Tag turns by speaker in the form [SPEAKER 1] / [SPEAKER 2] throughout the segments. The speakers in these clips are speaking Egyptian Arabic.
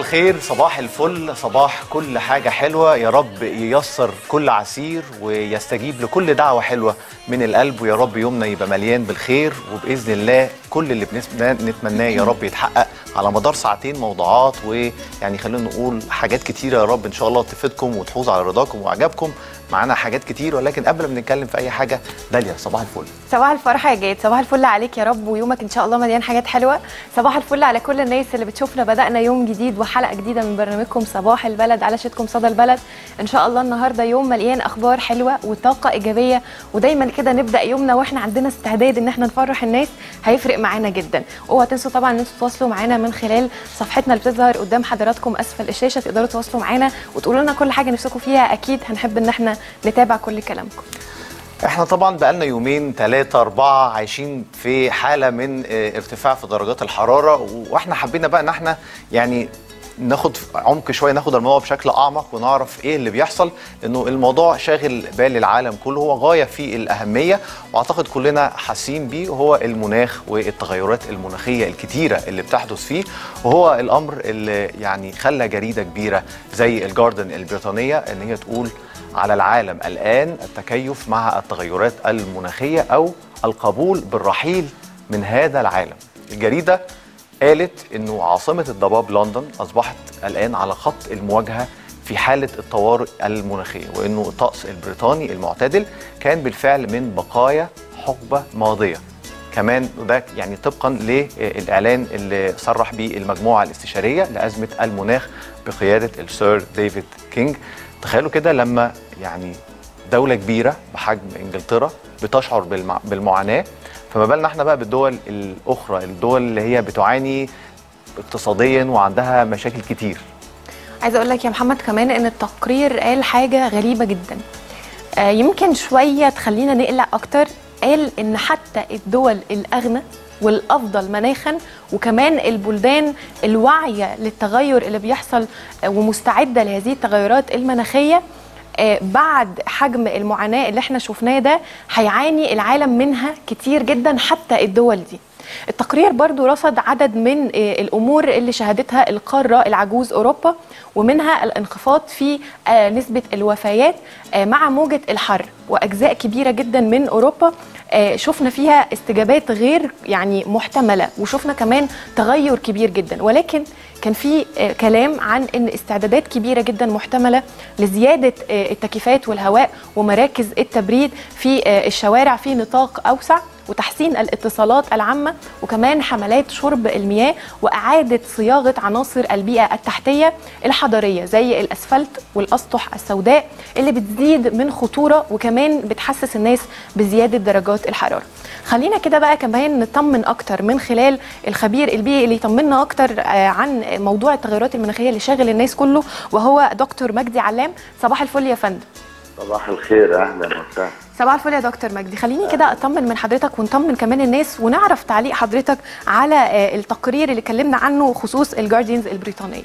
[SPEAKER 1] الخير صباح الفل صباح كل حاجة حلوة يا رب ييسر كل عسير ويستجيب لكل دعوة حلوة من القلب ويا رب يومنا يبقى مليان بالخير وبإذن الله كل اللي بنتمناه يا رب يتحقق على مدار ساعتين موضوعات ويعني خلينا نقول حاجات كتيرة يا رب إن شاء الله تفيدكم وتحوز على رضاكم وإعجابكم معانا حاجات كتير ولكن قبل ما نتكلم في أي حاجة داليا صباح الفل
[SPEAKER 2] صباح الفرحة يا جاد صباح الفل عليك يا رب ويومك ان شاء الله مليان حاجات حلوه صباح الفل على كل الناس اللي بتشوفنا بدأنا يوم جديد وحلقة جديدة من برنامجكم صباح البلد على شتكم صدى البلد ان شاء الله النهارده يوم مليان اخبار حلوه وطاقه ايجابيه ودايما كده نبدا يومنا واحنا عندنا استعداد ان احنا نفرح الناس هيفرق معانا جدا اوعوا تنسوا طبعا ان انتوا تتواصلوا معانا من خلال صفحتنا اللي بتظهر قدام حضراتكم اسفل الشاشه تقدروا تتواصلوا معانا وتقولوا لنا كل حاجه نفسكم فيها اكيد هنحب ان احنا نتابع كل كلامكم
[SPEAKER 1] احنا طبعا بقالنا يومين ثلاثة أربعة عايشين في حالة من اه، ارتفاع في درجات الحرارة واحنا حبينا بقى ان احنا يعني ناخد عمق شويه ناخد الموضوع بشكل اعمق ونعرف ايه اللي بيحصل لانه الموضوع شاغل بال العالم كله هو غايه في الاهميه واعتقد كلنا حاسين بيه وهو المناخ والتغيرات المناخيه الكتيره اللي بتحدث فيه وهو الامر اللي يعني خلى جريده كبيره زي الجاردن البريطانيه ان هي تقول على العالم الان التكيف مع التغيرات المناخيه او القبول بالرحيل من هذا العالم الجريده قالت انه عاصمه الضباب لندن اصبحت الان على خط المواجهه في حاله الطوارئ المناخيه وانه الطقس البريطاني المعتدل كان بالفعل من بقايا حقبه ماضيه كمان وده يعني طبقا للاعلان اللي صرح به المجموعه الاستشاريه لازمه المناخ بقياده السير ديفيد كينج تخيلوا كده لما يعني دوله كبيره بحجم انجلترا بتشعر بالمع... بالمعاناه فما بالنا احنا بقى بالدول الاخرى الدول اللي هي بتعاني اقتصاديا وعندها مشاكل كتير
[SPEAKER 2] عايزه اقول لك يا محمد كمان ان التقرير قال حاجه غريبه جدا آه، يمكن شويه تخلينا نقلق اكتر قال ان حتى الدول الاغنى والافضل مناخا وكمان البلدان الواعيه للتغير اللي بيحصل آه، ومستعده لهذه التغيرات المناخيه آه، بعد حجم المعاناه اللي احنا شفناه ده هيعاني العالم منها كتير جدا حتى الدول دي التقرير برضو رصد عدد من آه، الأمور اللي شهدتها القارة العجوز أوروبا ومنها الانخفاض في آه، نسبة الوفيات آه، مع موجة الحر وأجزاء كبيرة جدا من أوروبا آه، شفنا فيها استجابات غير يعني محتملة وشفنا كمان تغير كبير جدا ولكن كان في آه، كلام عن ان استعدادات كبيره جدا محتمله لزياده آه، التكييفات والهواء ومراكز التبريد في آه، الشوارع في نطاق اوسع وتحسين الاتصالات العامة وكمان حملات شرب المياه وإعادة صياغة عناصر البيئة التحتية الحضرية زي الأسفلت والأسطح السوداء اللي بتزيد من خطورة وكمان بتحسس الناس بزيادة درجات الحرارة خلينا كده بقى كمان نطمن أكتر من خلال الخبير البيئي اللي يطمنا أكتر آه، عن موضوع التغيرات المناخية اللي شاغل الناس كله وهو دكتور مجدي علام صباح الفل يا فندم
[SPEAKER 3] صباح الخير اهلا وسهلا
[SPEAKER 2] صباح الفل يا دكتور مجدي خليني كده اطمن من حضرتك ونطمن كمان الناس ونعرف تعليق حضرتك على آه، التقرير اللي اتكلمنا عنه خصوص الجارديانز البريطانيه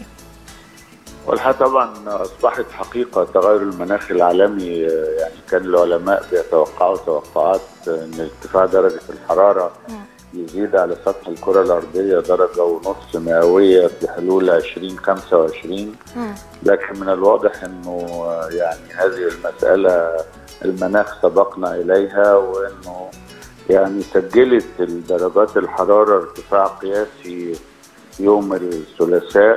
[SPEAKER 3] والحقيقه طبعا اصبحت حقيقه تغير المناخ العالمي آه، يعني كان العلماء بيتوقعوا توقعات آه، ان ارتفاع درجه الحراره يزيد على سطح الكره الارضيه درجه ونص مئويه في حلول 2025 لكن من الواضح انه آه، يعني هذه المساله المناخ سبقنا اليها وانه يعني سجلت درجات الحراره ارتفاع قياسي يوم الثلاثاء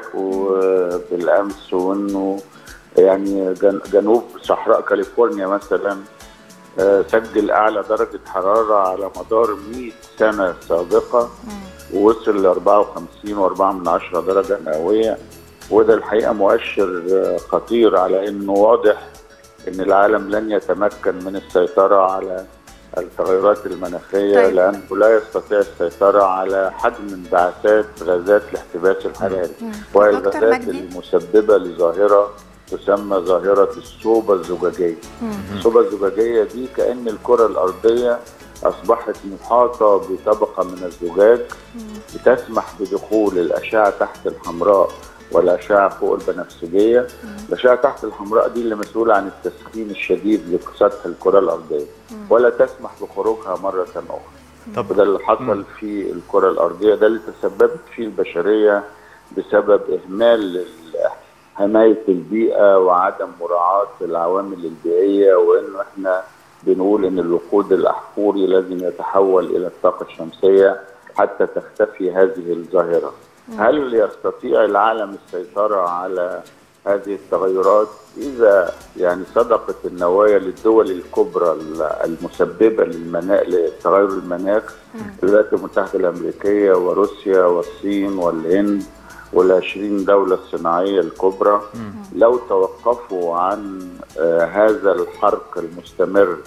[SPEAKER 3] وبالامس وانه يعني جن- جنوب صحراء كاليفورنيا مثلا آه، سجل اعلى درجه حراره على مدار 100 سنه سابقه ووصل ل 54 و4 من عشرة درجه مئويه وده الحقيقه مؤشر آه، خطير على انه واضح ان العالم لن يتمكن من السيطره على التغيرات المناخيه
[SPEAKER 2] طيب.
[SPEAKER 3] طيب. لانه لا يستطيع السيطره على حجم انبعاثات غازات الاحتباس الحراري وهي
[SPEAKER 2] دكتور
[SPEAKER 3] الغازات
[SPEAKER 2] مجدي.
[SPEAKER 3] المسببه لظاهره تسمى ظاهره الصوبه الزجاجيه. الصوبه الزجاجيه دي كان الكره الارضيه اصبحت محاطه بطبقه من الزجاج بتسمح بدخول الاشعه تحت الحمراء والاشعه فوق البنفسجيه الاشعه تحت الحمراء دي اللي مسؤوله عن التسخين الشديد لسطح الكره الارضيه ولا تسمح بخروجها مره اخرى
[SPEAKER 1] طب
[SPEAKER 3] وده اللي حصل في الكره الارضيه ده اللي تسببت فيه البشريه بسبب اهمال ال- حمايه البيئه وعدم مراعاه العوامل البيئيه وانه احنا بنقول ان الوقود الاحفوري لازم يتحول الى الطاقه الشمسيه حتى تختفي هذه الظاهره. هل يستطيع العالم السيطره على هذه التغيرات اذا يعني صدقت النوايا للدول الكبرى ال- المسببه للمنا... لتغير المناخ الولايات المتحده الامريكيه وروسيا والصين والهند والعشرين دولة الصناعية الكبرى لو توقفوا عن آه، هذا الحرق المستمر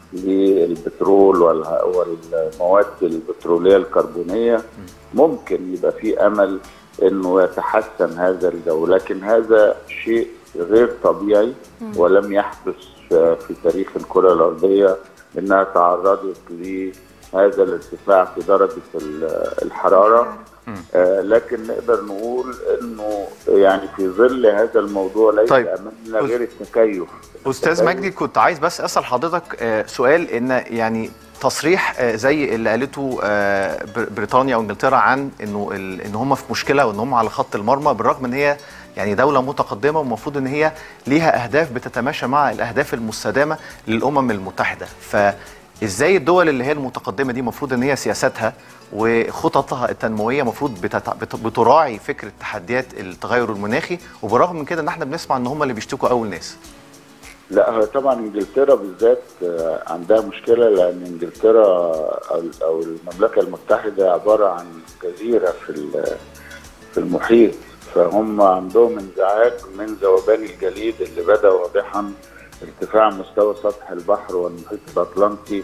[SPEAKER 3] للبترول والها- والمواد البترولية الكربونية ممكن يبقى في أمل أنه يتحسن هذا الجو لكن هذا شيء غير طبيعي ولم يحدث في في تاريخ الكرة الأرضية أنها تعرضت لهذا الارتفاع في درجة ال- الحرارة آه، لكن نقدر نقول انه يعني في ظل هذا الموضوع ليس
[SPEAKER 1] طيب.
[SPEAKER 3] امامنا
[SPEAKER 1] أس-
[SPEAKER 3] غير التكيف
[SPEAKER 1] استاذ
[SPEAKER 3] التكيف
[SPEAKER 1] مجدي كنت عايز بس اسال حضرتك آه، سؤال ان يعني تصريح آه، زي اللي قالته آه، بر- بريطانيا وانجلترا عن انه ال- ان هم في مشكله وان هم على خط المرمى بالرغم ان هي يعني دوله متقدمه والمفروض ان هي ليها اهداف بتتماشى مع الاهداف المستدامه للامم المتحده فازاي الدول اللي هي المتقدمه دي المفروض ان هي سياساتها وخططها التنمويه المفروض بتت... بت... بتراعي فكره تحديات التغير المناخي وبالرغم من كده ان احنا بنسمع ان هم اللي بيشتكوا اول ناس
[SPEAKER 3] لا هو طبعا انجلترا بالذات آه، عندها مشكله لان انجلترا او أو المملكه المتحده عباره عن جزيره في ال- في المحيط فهم عندهم انزعاج من ذوبان الجليد اللي بدا واضحا ارتفاع مستوى سطح البحر والمحيط الاطلنطي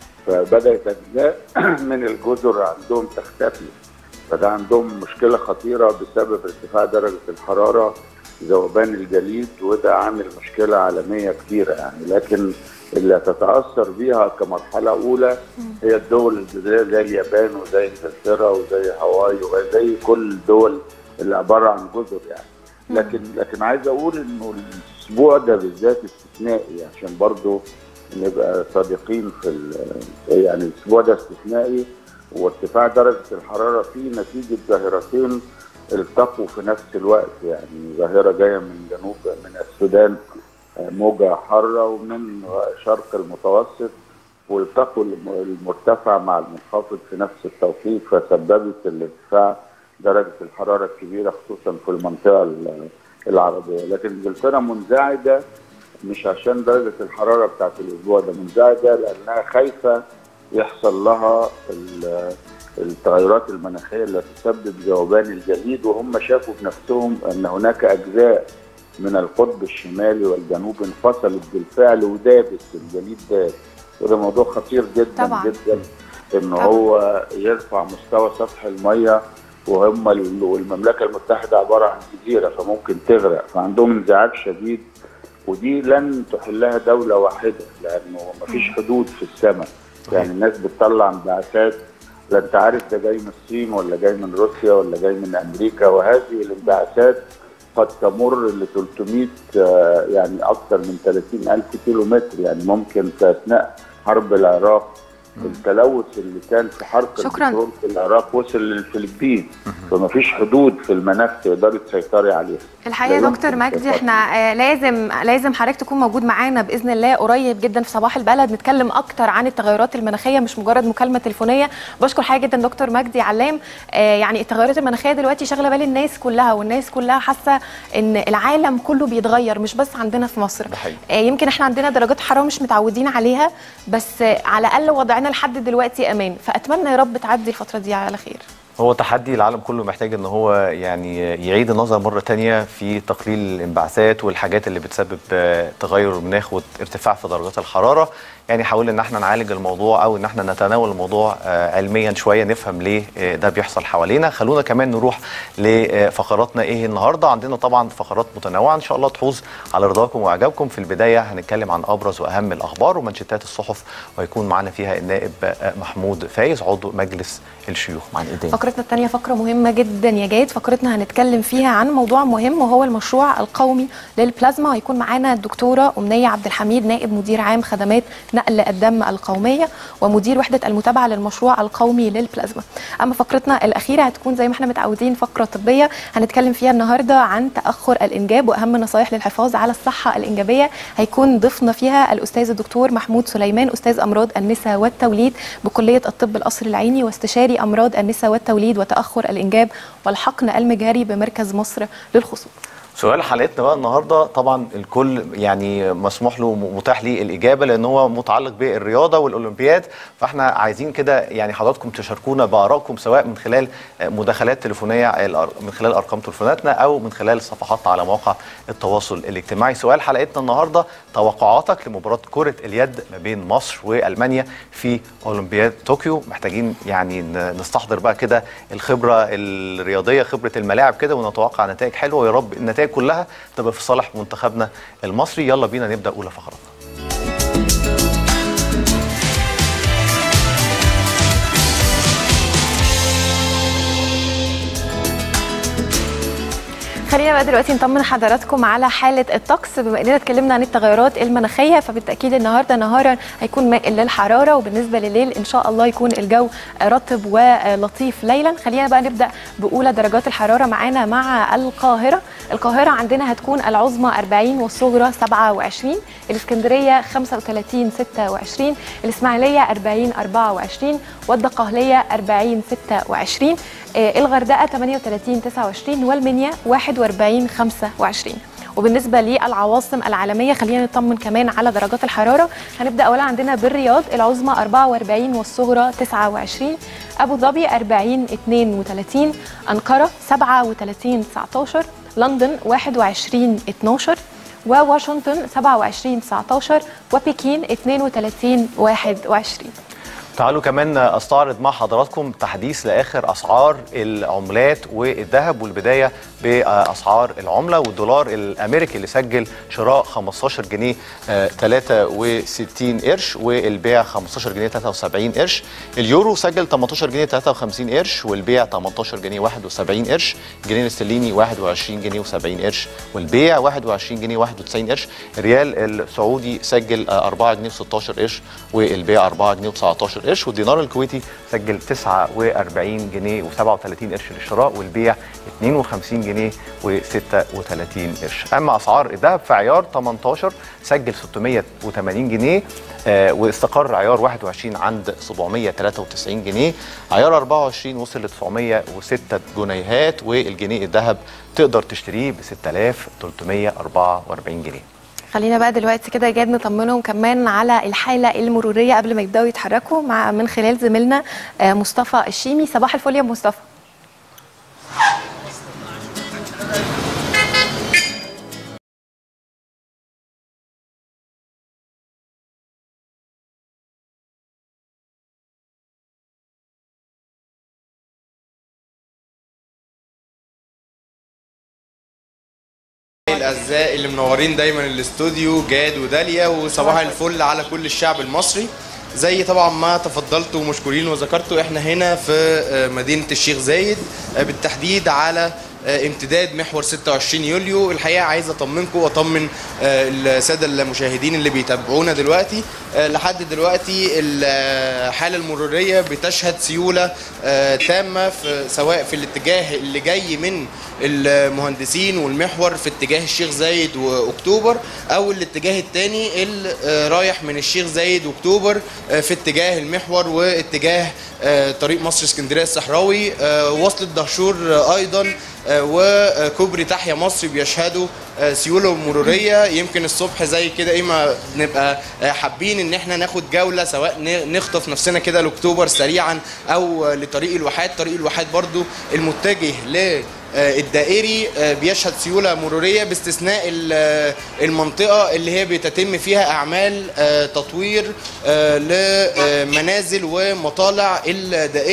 [SPEAKER 3] فبدات اجزاء من الجزر عندهم تختفي فده عندهم مشكله خطيره بسبب ارتفاع درجه الحراره ذوبان الجليد وده عامل مشكله عالميه كبيره يعني لكن اللي تتاثر بيها كمرحله اولى هي الدول الجزيريه زي اليابان وزي انجلترا وزي هاواي وزي كل الدول اللي عباره عن جزر يعني لكن لكن عايز اقول انه الاسبوع ده بالذات استثنائي عشان برضو نبقى صادقين في ال- يعني الاسبوع ده استثنائي وارتفاع درجه الحراره فيه نتيجه ظاهرتين التقوا في نفس الوقت يعني ظاهره جايه من جنوب من السودان آه، موجه حاره ومن شرق المتوسط والتقوا الم- المرتفع مع المنخفض في نفس التوقيت فسببت الارتفاع درجه الحراره الكبيره خصوصا في المنطقه ال- العربيه لكن انجلترا منزعجه مش عشان درجه الحراره بتاعت الاسبوع ده منزعجه لانها خايفه يحصل لها ال- التغيرات المناخيه اللي تسبب ذوبان الجليد وهم شافوا بنفسهم ان هناك اجزاء من القطب الشمالي والجنوب انفصلت بالفعل ودابت الجليد داب وده موضوع خطير جدا
[SPEAKER 2] طبعاً.
[SPEAKER 3] جدا ان
[SPEAKER 2] طبعاً.
[SPEAKER 3] هو يرفع مستوى سطح الميه وهم ال- والمملكه المتحده عباره عن جزيره فممكن تغرق فعندهم انزعاج شديد ودي لن تحلها دوله واحده لانه مفيش حدود في السماء يعني الناس بتطلع انبعاثات لا انت عارف ده جاي من الصين ولا جاي من روسيا ولا جاي من امريكا وهذه الانبعاثات قد تمر ل 300 آه، يعني اكثر من 30 الف كيلو متر يعني ممكن في اثناء حرب العراق التلوث اللي كان في حرق
[SPEAKER 2] شكراً.
[SPEAKER 3] البترول في العراق وصل للفلبين فما فيش حدود في المناخ تقدري تسيطري عليها
[SPEAKER 2] الحقيقه
[SPEAKER 3] لا
[SPEAKER 2] يا دكتور
[SPEAKER 3] يمكن
[SPEAKER 2] مجدي
[SPEAKER 3] تسيطري.
[SPEAKER 2] احنا آه، لازم لازم حضرتك تكون موجود معانا باذن الله قريب جدا في صباح البلد نتكلم اكتر عن التغيرات المناخيه مش مجرد مكالمه تليفونيه بشكر حاجه جدا دكتور مجدي علام آه، يعني التغيرات المناخيه دلوقتي شاغله بال الناس كلها والناس كلها حاسه ان العالم كله بيتغير مش بس عندنا في مصر
[SPEAKER 1] ده حقيقي.
[SPEAKER 2] آه، يمكن احنا عندنا درجات حراره مش متعودين عليها بس آه، على الاقل وضعنا لحد دلوقتي امان فاتمنى يا رب تعدي الفتره دي على خير
[SPEAKER 1] هو تحدي العالم كله محتاج ان هو يعني يعيد النظر مره تانية في تقليل الانبعاثات والحاجات اللي بتسبب آه، تغير المناخ وارتفاع في درجات الحراره يعني حاولنا ان احنا نعالج الموضوع او ان احنا نتناول الموضوع آه، علميا شويه نفهم ليه آه، ده بيحصل حوالينا خلونا كمان نروح لفقراتنا ايه النهارده عندنا طبعا فقرات متنوعه ان شاء الله تحوز على رضاكم واعجابكم في البدايه هنتكلم عن ابرز واهم الاخبار ومنشطات الصحف وهيكون معنا فيها النائب آه، محمود فايز عضو مجلس الشيوخ معنا ايه تاني؟
[SPEAKER 2] فقرتنا الثانيه فقره مهمه جدا يا جاد فقرتنا هنتكلم فيها عن موضوع مهم وهو المشروع القومي للبلازما وهيكون معانا الدكتوره امنيه عبد الحميد نائب مدير عام خدمات نقل الدم القوميه ومدير وحده المتابعه للمشروع القومي للبلازما اما فقرتنا الاخيره هتكون زي ما احنا متعودين فقره طبيه هنتكلم فيها النهارده عن تاخر الانجاب واهم نصائح للحفاظ على الصحه الانجابيه هيكون ضيفنا فيها الاستاذ الدكتور محمود سليمان استاذ امراض النساء والتوليد بكليه الطب القصر العيني واستشاري امراض النساء والتوليد وتاخر الانجاب والحقن المجهري بمركز مصر للخصوبه
[SPEAKER 1] سؤال حلقتنا بقى النهارده طبعا الكل يعني مسموح له متاح ليه الاجابه لان هو متعلق بالرياضه والاولمبياد فاحنا عايزين كده يعني حضراتكم تشاركونا بارائكم سواء من خلال مداخلات تليفونيه من خلال ارقام تليفوناتنا او من خلال صفحاتنا على مواقع التواصل الاجتماعي سؤال حلقتنا النهارده توقعاتك لمباراه كره اليد ما بين مصر والمانيا في اولمبياد طوكيو محتاجين يعني نستحضر بقى كده الخبره الرياضيه خبره الملاعب كده ونتوقع نتائج حلوه ويا رب النتائج كلها تبقى في صالح منتخبنا المصري يلا بينا نبدا اولى فقراتنا
[SPEAKER 2] خلينا بقى دلوقتي نطمن حضراتكم على حاله الطقس بما اننا اتكلمنا عن التغيرات المناخيه فبالتاكيد النهارده نهارا هيكون مائل للحراره وبالنسبه لليل ان شاء الله يكون الجو رطب ولطيف ليلا خلينا بقى نبدا باولى درجات الحراره معانا مع القاهره القاهره عندنا هتكون العظمى 40 والصغرى 27 الاسكندريه 35 26 الاسماعيليه 40 24 والدقهليه 40 26 الغردقه 38 29 والمنيا 41 25 وبالنسبه للعواصم العالميه خلينا نطمن كمان على درجات الحراره هنبدا اولا عندنا بالرياض العظمى 44 والصغرى 29 ابو ظبي 40 32 انقره 37 19 لندن 21 12 وواشنطن 27 19 وبكين 32 21
[SPEAKER 1] تعالوا كمان استعرض مع حضراتكم تحديث لاخر اسعار العملات والذهب والبدايه باسعار العمله والدولار الامريكي اللي سجل شراء 15 جنيه 63 قرش والبيع 15 جنيه 73 قرش اليورو سجل 18 جنيه 53 قرش والبيع 18 جنيه 71 قرش الجنيه الاسترليني 21 جنيه و70 قرش والبيع 21 جنيه 91 قرش الريال السعودي سجل 4 جنيه و16 قرش والبيع 4 جنيه و19 قرش والدينار الكويتي سجل 49 جنيه و37 قرش للشراء والبيع 52 جنيه و36 قرش اما اسعار الذهب في عيار 18 سجل 680 جنيه آه واستقر عيار 21 عند 793 جنيه عيار 24 وصل ل 906 جنيهات والجنيه الذهب تقدر تشتريه ب 6344 جنيه
[SPEAKER 2] خلينا بقى دلوقتي كده جاد نطمنهم كمان على الحاله المروريه قبل ما يبداوا يتحركوا مع من خلال زميلنا مصطفى الشيمي صباح الفل يا مصطفى
[SPEAKER 4] الاعزاء اللي منورين دايما الاستوديو جاد وداليا وصباح الفل على كل الشعب المصري زي طبعا ما تفضلتوا ومشكورين وذكرتوا احنا هنا في مدينه الشيخ زايد بالتحديد على امتداد محور 26 يوليو الحقيقه عايز اطمنكم واطمن الساده المشاهدين اللي بيتابعونا دلوقتي لحد دلوقتي الحاله المروريه بتشهد سيوله تامه في سواء في الاتجاه اللي جاي من المهندسين والمحور في اتجاه الشيخ زايد واكتوبر او الاتجاه الثاني اللي رايح من الشيخ زايد واكتوبر في اتجاه المحور واتجاه طريق مصر اسكندريه الصحراوي وصلة دهشور ايضا وكوبري تحيا مصر بيشهدوا سيوله مروريه يمكن الصبح زي كده ايه ما نبقى حابين ان احنا ناخد جوله سواء نخطف نفسنا كده لاكتوبر سريعا او لطريق الواحات طريق الواحات برضو المتجه ل الدائري بيشهد سيوله مروريه باستثناء المنطقه اللي هي بتتم فيها اعمال تطوير لمنازل ومطالع الدائري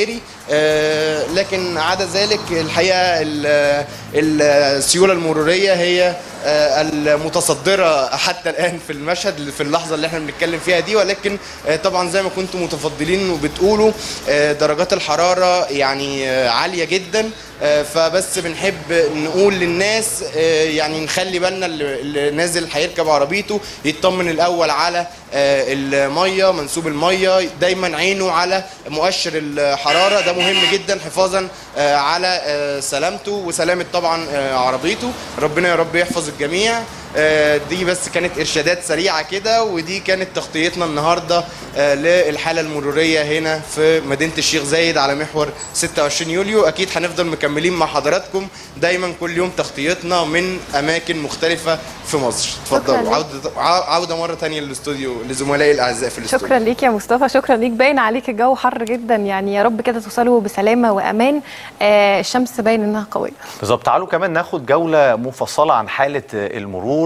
[SPEAKER 4] آه، لكن عدا ذلك الحقيقه ال- السيوله المروريه هي آه، المتصدره حتى الان في المشهد في اللحظه اللي احنا بنتكلم فيها دي ولكن آه، طبعا زي ما كنتم متفضلين وبتقولوا آه، درجات الحراره يعني آه، عاليه جدا آه، فبس بنحب نقول للناس آه، يعني نخلي بالنا اللي اللي نازل هيركب عربيته يطمن الاول على آه، الميه منسوب الميه دايما عينه على مؤشر الحراره ده مهم جدا حفاظا آه، على آه، سلامته وسلامه طبعا آه، عربيته ربنا يا رب يحفظ الجميع آه، دي بس كانت ارشادات سريعه كده ودي كانت تغطيتنا النهارده آه، للحاله المروريه هنا في مدينه الشيخ زايد على محور 26 يوليو اكيد هنفضل مكملين مع حضراتكم دايما كل يوم تغطيتنا من اماكن مختلفه في مصر
[SPEAKER 2] شكراً
[SPEAKER 4] اتفضلوا
[SPEAKER 2] لك.
[SPEAKER 4] عوده ع- عوده مره تانية للاستوديو لزملائي الاعزاء في الاستوديو
[SPEAKER 2] شكرا ليك يا مصطفى شكرا ليك باين عليك الجو حر جدا يعني يا رب كده توصلوا بسلامه وامان آه الشمس باين انها قويه
[SPEAKER 1] بالظبط تعالوا كمان ناخد جولة مفصلة عن حالة المرور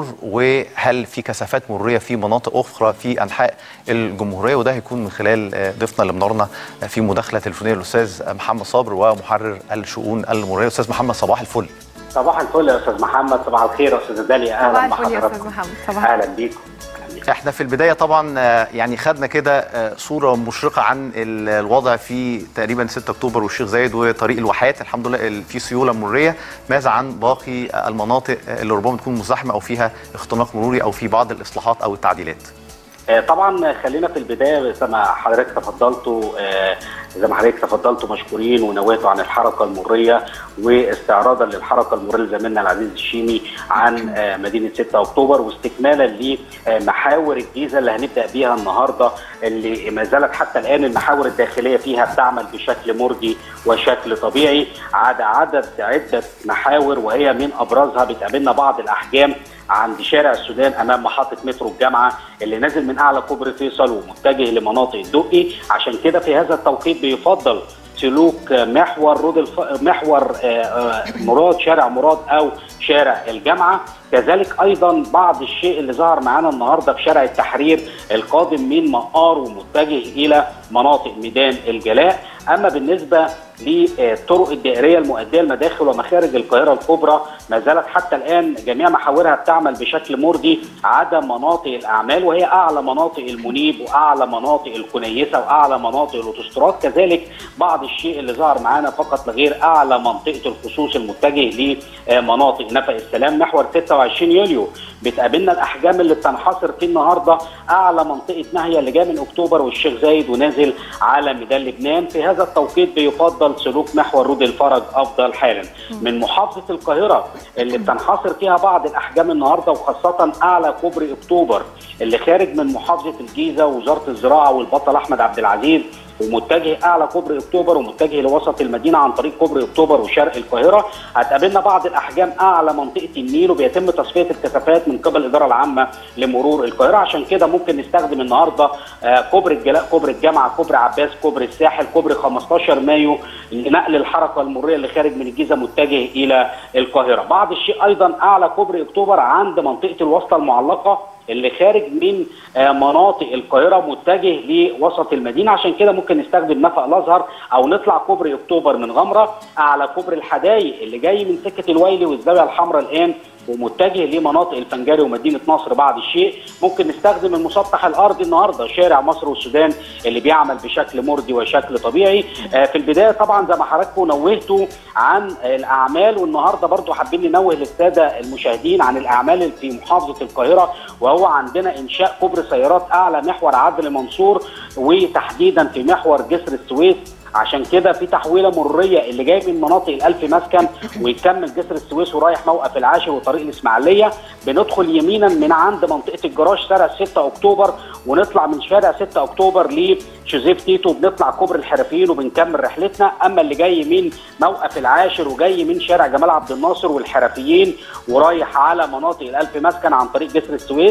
[SPEAKER 1] وهل في كثافات مرورية في مناطق أخرى في أنحاء الجمهورية وده هيكون من خلال ضيفنا اللي منورنا في مداخلة تليفونية الأستاذ محمد صابر ومحرر الشؤون المرورية أستاذ محمد صباح الفل
[SPEAKER 5] صباح الفل يا استاذ محمد صباح الخير يا استاذ داليا
[SPEAKER 2] صباح
[SPEAKER 5] اهلا
[SPEAKER 2] الفل يا
[SPEAKER 5] بحضراتكم
[SPEAKER 2] استاذ محمد صباح
[SPEAKER 5] اهلا بيكم أهلاً بيكم.
[SPEAKER 1] احنا في البداية طبعا آه، يعني خدنا كده آه، صورة مشرقة عن ال- الوضع في تقريبا 6 أكتوبر والشيخ زايد وطريق الواحات الحمد لله ال- في سيولة مرورية ماذا عن باقي آه، المناطق آه، اللي ربما تكون مزدحمة أو فيها اختناق مروري أو في بعض الإصلاحات أو التعديلات
[SPEAKER 5] آه، طبعا خلينا في البدايه زي ما حضرتك تفضلتوا آه، زي ما حضرتك تفضلتوا مشكورين ونويتوا عن الحركه المريه واستعراضا للحركه المريه لزميلنا العزيز الشيمي عن آه، مدينه 6 اكتوبر واستكمالا لمحاور الجيزه اللي هنبدا بيها النهارده اللي ما زالت حتى الان المحاور الداخليه فيها بتعمل بشكل مرضي وشكل طبيعي عدا عدد عده محاور وهي من ابرزها بتقابلنا بعض الاحجام عند شارع السودان امام محطه مترو الجامعه اللي نازل من اعلى كوبري فيصل ومتجه لمناطق الدقي عشان كده في هذا التوقيت بيفضل سلوك محور رود الف... محور آه، آه، مراد شارع مراد او شارع الجامعه كذلك ايضا بعض الشيء اللي ظهر معانا النهارده في شارع التحرير القادم من مقار ومتجه الى مناطق ميدان الجلاء اما بالنسبه للطرق الدائريه المؤديه لمداخل ومخارج القاهره الكبرى ما زالت حتى الان جميع محاورها بتعمل بشكل مرضي عدا مناطق الاعمال وهي اعلى مناطق المنيب واعلى مناطق الكنيسه واعلى مناطق الاوتوستراد كذلك بعض الشيء اللي ظهر معانا فقط لغير اعلى منطقه الخصوص المتجه لمناطق نفق السلام محور 26 يوليو بتقابلنا الاحجام اللي بتنحصر في النهارده اعلى منطقه ناهيه اللي جايه من اكتوبر والشيخ زايد ونازل على ميدان لبنان في هذا التوقيت بيفضل سلوك محور رود الفرج افضل حالا من محافظه القاهره اللي بتنحصر فيها بعض الاحجام النهارده وخاصه اعلى كوبري اكتوبر اللي خارج من محافظه الجيزه ووزاره الزراعه والبطل احمد عبد العزيز ومتجه اعلى كوبري اكتوبر ومتجه لوسط المدينه عن طريق كوبري اكتوبر وشرق القاهره هتقابلنا بعض الاحجام اعلى منطقه النيل وبيتم تصفيه الكثافات من قبل الاداره العامه لمرور القاهره عشان كده ممكن نستخدم النهارده آه، كوبري الجلاء كوبري الجامعه كوبري عباس كوبري الساحل كوبري 15 مايو لنقل الحركه المروريه اللي خارج من الجيزه متجه الى القاهره بعض الشيء ايضا اعلى كوبري اكتوبر عند منطقه الوسطى المعلقه اللي خارج من آه، مناطق القاهره متجه لوسط المدينه عشان كده ممكن نستخدم نفق الازهر او نطلع كوبري اكتوبر من غمره اعلى كوبري الحدايق اللي جاي من سكه الويلي والزاويه الحمراء الان ومتجه لمناطق الفنجري ومدينه نصر بعض الشيء ممكن نستخدم المسطح الارضي النهارده شارع مصر والسودان اللي بيعمل بشكل مرضي وشكل طبيعي آه، في البدايه طبعا زي ما حضراتكم نوهتوا عن الاعمال والنهارده برضو حابين ننوه للساده المشاهدين عن الاعمال في محافظه القاهره وهو عندنا انشاء كوبري سيارات اعلى محور عدل منصور وتحديدا في محور جسر السويس عشان كده في تحويله مروريه اللي جاي من مناطق الالف مسكن ويكمل جسر السويس ورايح موقف العاشر وطريق الاسماعيليه بندخل يمينا من عند منطقه الجراج شارع 6 اكتوبر ونطلع من شارع 6 اكتوبر لشوزيف تيتو بنطلع كوبري الحرفيين وبنكمل رحلتنا اما اللي جاي من موقف العاشر وجاي من شارع جمال عبد الناصر والحرفيين ورايح على مناطق الالف مسكن عن طريق جسر السويس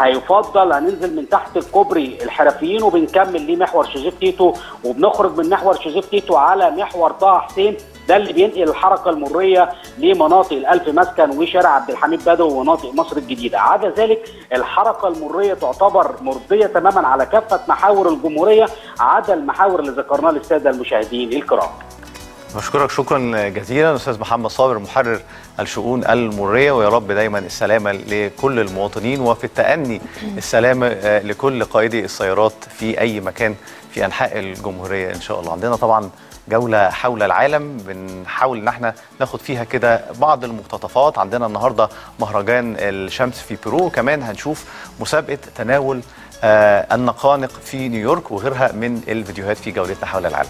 [SPEAKER 5] هيفضل هننزل من تحت الكوبري الحرفيين وبنكمل لمحور شوزيف تيتو وبنخرج من محور شوزيف تيتو على محور طه حسين ده اللي بينقل الحركه المريه لمناطق الالف مسكن وشارع عبد الحميد بدوي ومناطق مصر الجديده عدا ذلك الحركه المريه تعتبر مرضيه تماما على كافه محاور الجمهوريه عدا المحاور اللي ذكرناها للساده المشاهدين الكرام
[SPEAKER 1] بشكرك شكرا جزيلا استاذ محمد صابر محرر الشؤون المريه ويا رب دايما السلامه لكل المواطنين وفي التأني السلامه آه، لكل قائدي السيارات في اي مكان في انحاء الجمهوريه ان شاء الله عندنا طبعا جوله حول العالم بنحاول ان احنا ناخد فيها كده بعض المقتطفات عندنا النهارده مهرجان الشمس في بيرو وكمان هنشوف مسابقه تناول آه، النقانق في نيويورك وغيرها من الفيديوهات في جولتنا حول العالم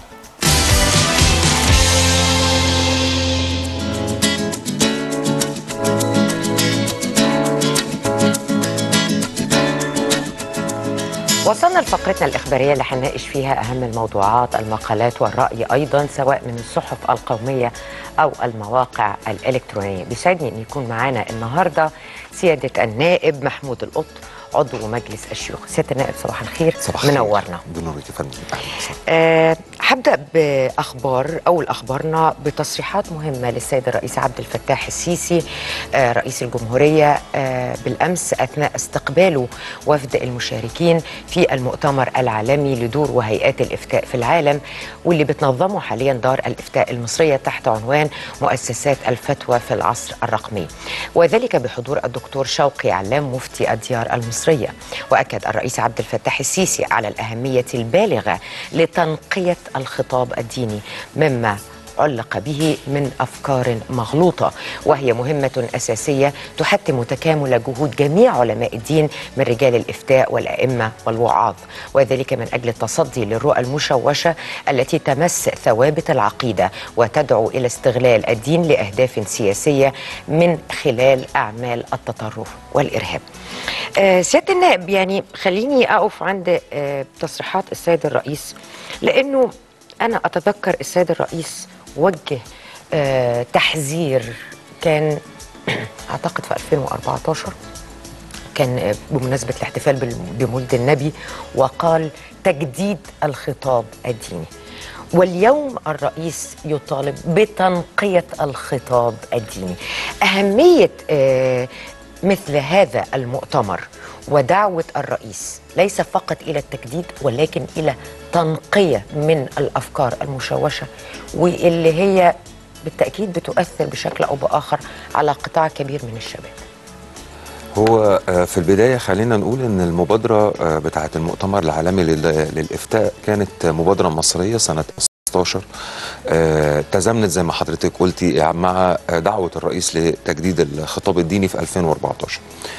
[SPEAKER 6] وصلنا لفقرتنا الإخبارية اللي هنناقش فيها أهم الموضوعات المقالات والرأي أيضا سواء من الصحف القومية أو المواقع الإلكترونية بيسعدني أن يكون معانا النهاردة سيادة النائب محمود القط عضو مجلس الشيوخ سيادة النائب صباح الخير
[SPEAKER 7] صباح الخير.
[SPEAKER 6] منورنا
[SPEAKER 7] بنورك يا فندم أهلا وسهلا.
[SPEAKER 6] أه هبدأ بأخبار أول أخبارنا بتصريحات مهمة للسيد الرئيس عبد الفتاح السيسي آه رئيس الجمهورية آه بالأمس أثناء استقباله وفد المشاركين في المؤتمر العالمي لدور وهيئات الإفتاء في العالم واللي بتنظمه حاليا دار الإفتاء المصرية تحت عنوان مؤسسات الفتوى في العصر الرقمي وذلك بحضور الدكتور شوقي علام مفتي الديار المصرية وأكد الرئيس عبد الفتاح السيسي على الأهمية البالغة لتنقية الخطاب الديني مما علق به من افكار مغلوطه وهي مهمه اساسيه تحتم تكامل جهود جميع علماء الدين من رجال الافتاء والائمه والوعاظ وذلك من اجل التصدي للرؤى المشوشه التي تمس ثوابت العقيده وتدعو الى استغلال الدين لاهداف سياسيه من خلال اعمال التطرف والارهاب. آه سياده النائب يعني خليني اقف عند آه تصريحات السيد الرئيس لانه انا اتذكر السيد الرئيس وجه آه تحذير كان اعتقد في 2014 كان آه، بمناسبه الاحتفال بال- بمولد النبي وقال تجديد الخطاب الديني واليوم الرئيس يطالب بتنقيه الخطاب الديني اهميه آه مثل هذا المؤتمر ودعوة الرئيس ليس فقط إلى التجديد ولكن إلى تنقية من الأفكار المشوشة واللي هي بالتأكيد بتؤثر بشكل أو بآخر على قطاع كبير من الشباب
[SPEAKER 7] هو آه، في البداية خلينا نقول إن المبادرة آه، بتاعة المؤتمر العالمي لل- للإفتاء كانت مبادرة مصرية سنة 16 آه، تزامنت زي ما حضرتك قلتي مع آه، دعوة الرئيس لتجديد الخطاب الديني في 2014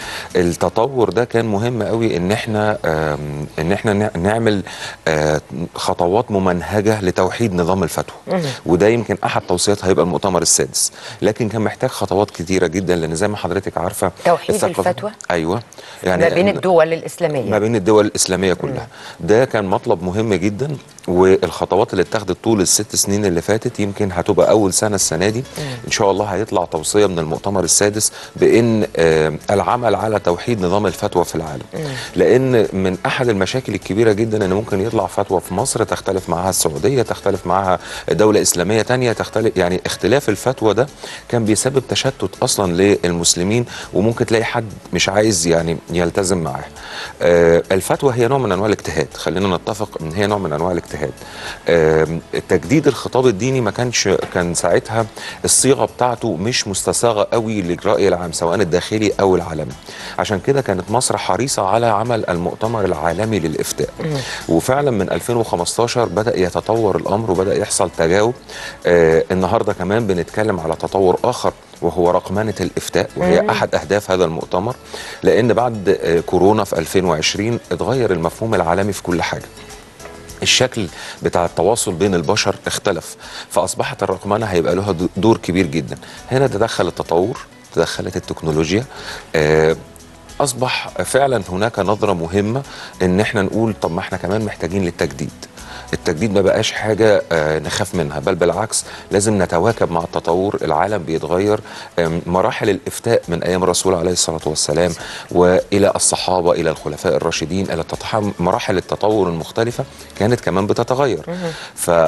[SPEAKER 7] التطور ده كان مهم قوي ان احنا آم، ان احنا نع- نعمل آه، خطوات ممنهجه لتوحيد نظام الفتوى وده يمكن احد توصيات هيبقى المؤتمر السادس لكن كان محتاج خطوات كتيره جدا لان زي ما حضرتك عارفه
[SPEAKER 6] توحيد
[SPEAKER 7] الثقافة-
[SPEAKER 6] الفتوى؟
[SPEAKER 7] ايوه
[SPEAKER 6] ما بين
[SPEAKER 7] إن-
[SPEAKER 6] الدول الإسلامية
[SPEAKER 7] ما بين الدول الإسلامية كلها ده كان مطلب مهم جدا والخطوات اللي اتخذت طول الست سنين اللي فاتت يمكن هتبقى أول سنة السنة دي إن شاء الله هيطلع توصية من المؤتمر السادس بأن آه، العمل على توحيد نظام الفتوى في العالم لأن من أحد المشاكل الكبيرة جدا أن ممكن يطلع فتوى في مصر تختلف معها السعودية تختلف معها دولة إسلامية تانية تختلف يعني اختلاف الفتوى ده كان بيسبب تشتت أصلا للمسلمين وممكن تلاقي حد مش عايز يعني يلتزم معاه آه، الفتوى هي نوع من انواع الاجتهاد خلينا نتفق ان هي نوع من انواع الاجتهاد آم، تجديد الخطاب الديني ما كانش كان ساعتها الصيغه بتاعته مش مستساغه قوي للراي العام سواء الداخلي او العالمي عشان كده كانت مصر حريصه على عمل المؤتمر العالمي للافتاء وفعلا من 2015 بدا يتطور الامر وبدا يحصل تجاوب آه النهارده كمان بنتكلم على تطور اخر وهو رقمنة الإفتاء وهي أحد أهداف هذا المؤتمر لأن بعد آه، كورونا في 2020 اتغير المفهوم العالمي في كل حاجة الشكل بتاع التواصل بين البشر اختلف فأصبحت الرقمنة هيبقى لها دو- دور كبير جدا هنا تدخل التطور تدخلت التكنولوجيا آه، أصبح فعلا هناك نظرة مهمة إن احنا نقول طب ما احنا كمان محتاجين للتجديد التجديد ما بقاش حاجة آه، نخاف منها بل بالعكس لازم نتواكب مع التطور العالم بيتغير آم، مراحل الإفتاء من أيام الرسول عليه الصلاة والسلام وإلى الصحابة إلى الخلفاء الراشدين إلى التطح- مراحل التطور المختلفة كانت كمان بتتغير ف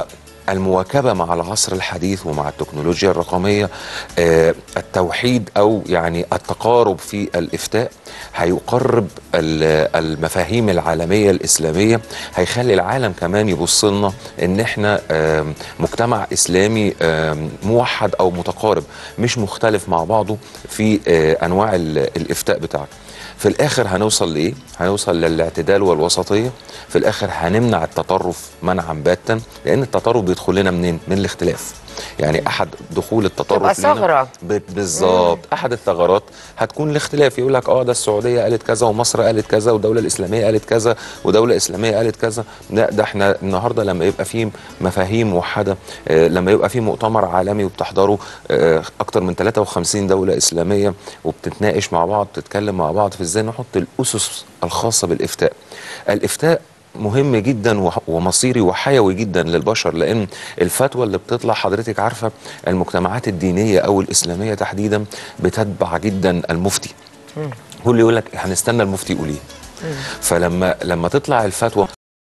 [SPEAKER 7] المواكبه مع العصر الحديث ومع التكنولوجيا الرقميه آه، التوحيد او يعني التقارب في الافتاء هيقرب ال- المفاهيم العالميه الاسلاميه هيخلي العالم كمان يبص لنا ان احنا آم، مجتمع اسلامي آم، موحد او متقارب مش مختلف مع بعضه في آه، انواع ال- الافتاء بتاعته في الاخر هنوصل لايه هنوصل للاعتدال والوسطيه في الاخر هنمنع التطرف منعا باتا لان التطرف بيدخل لنا منين من الاختلاف يعني احد دخول التطرف
[SPEAKER 6] تبقى
[SPEAKER 7] لينا
[SPEAKER 6] ثغرة.
[SPEAKER 7] ب- بالظبط احد الثغرات هتكون الاختلاف يقول لك اه ده السعوديه قالت كذا ومصر قالت كذا والدوله الاسلاميه قالت كذا ودوله اسلاميه قالت كذا لا ده احنا النهارده لما يبقى في مفاهيم موحده آه لما يبقى في مؤتمر عالمي وبتحضره آه اكتر من 53 دوله اسلاميه وبتتناقش مع بعض بتتكلم مع بعض في ازاي نحط الاسس الخاصه بالافتاء الافتاء مهم جدا وح- ومصيري وحيوي جدا للبشر لان الفتوى اللي بتطلع حضرتك عارفه المجتمعات الدينيه او الاسلاميه تحديدا بتتبع جدا المفتي هو اللي يقول لك هنستنى المفتي يقول ايه فلما لما تطلع الفتوى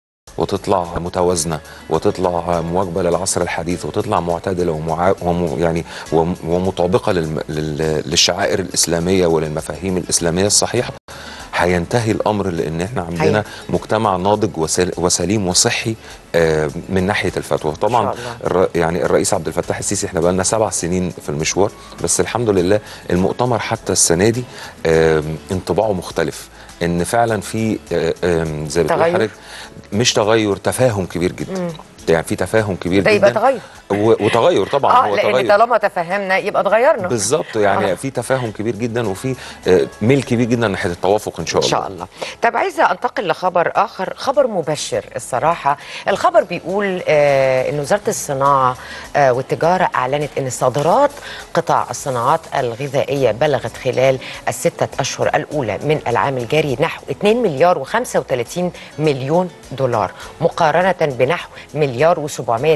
[SPEAKER 7] وتطلع متوازنه وتطلع مواكبه للعصر الحديث وتطلع معتدله ومع... وم... يعني وم... ومطابقه للم... لل... للشعائر الاسلاميه وللمفاهيم الاسلاميه الصحيحه هينتهي الامر لان احنا عندنا
[SPEAKER 6] هي.
[SPEAKER 7] مجتمع ناضج وسل... وسليم وصحي آه، من ناحيه الفتوى طبعا
[SPEAKER 6] إن شاء الله.
[SPEAKER 7] الر... يعني الرئيس عبد الفتاح السيسي احنا بقى لنا سبع سنين في المشوار بس الحمد لله المؤتمر حتى السنه دي آم، انطباعه مختلف ان فعلا في آه، آم، زي بتقول
[SPEAKER 6] تغير؟
[SPEAKER 7] حضرتك مش تغير تفاهم كبير جدا يعني في تفاهم كبير
[SPEAKER 6] ده
[SPEAKER 7] جدا
[SPEAKER 6] يبقى تغير.
[SPEAKER 7] و- وتغير طبعا
[SPEAKER 6] اه
[SPEAKER 7] هو
[SPEAKER 6] لان
[SPEAKER 7] تغير
[SPEAKER 6] طالما تفهمنا يبقى اتغيرنا
[SPEAKER 7] بالظبط يعني
[SPEAKER 6] آه.
[SPEAKER 7] في تفاهم كبير جدا وفي آه، ميل كبير جدا ناحيه التوافق ان شاء
[SPEAKER 6] ان
[SPEAKER 7] الله
[SPEAKER 6] شاء الله طب عايزه انتقل لخبر اخر خبر مبشر الصراحه الخبر بيقول آه ان وزاره الصناعه آه والتجاره اعلنت ان صادرات قطاع الصناعات الغذائيه بلغت خلال السته اشهر الاولى من العام الجاري نحو 2 مليار و35 مليون دولار مقارنه بنحو مليار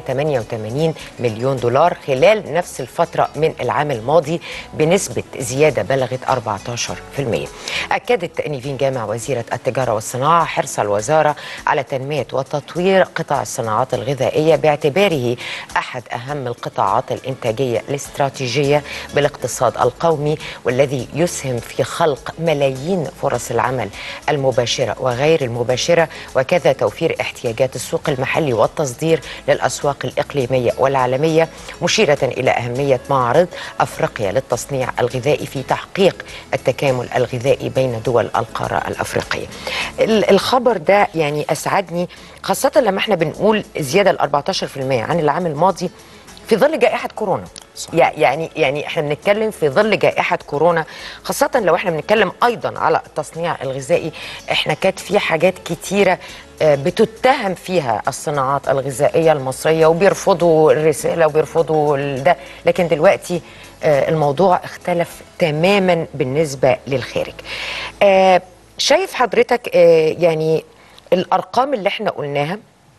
[SPEAKER 6] و788 مليون دولار خلال نفس الفتره من العام الماضي بنسبه زياده بلغت 14% أكدت نيفين جامع وزيرة التجارة والصناعة حرص الوزارة على تنمية وتطوير قطاع الصناعات الغذائية باعتباره أحد أهم القطاعات الإنتاجية الاستراتيجية بالاقتصاد القومي والذي يسهم في خلق ملايين فرص العمل المباشرة وغير المباشرة وكذا توفير احتياجات السوق المحلي والتصدير للأسواق الإقليمية والعالمية مشيرة إلى أهمية معرض أفريقيا للتصنيع الغذائي في تحقيق التكامل الغذائي بين دول القارة الأفريقية ال- الخبر ده يعني أسعدني خاصة لما احنا بنقول زيادة ال 14% عن العام الماضي في ظل جائحة كورونا
[SPEAKER 7] صح.
[SPEAKER 6] يع- يعني يعني احنا بنتكلم في ظل جائحة كورونا خاصة لو احنا بنتكلم أيضا على التصنيع الغذائي احنا كانت في حاجات كتيرة آه، بتتهم فيها الصناعات الغذائية المصرية وبيرفضوا الرسالة وبيرفضوا ال- ده لكن دلوقتي آه، الموضوع اختلف تماما بالنسبة للخارج آه، شايف حضرتك آه، يعني الأرقام اللي احنا قلناها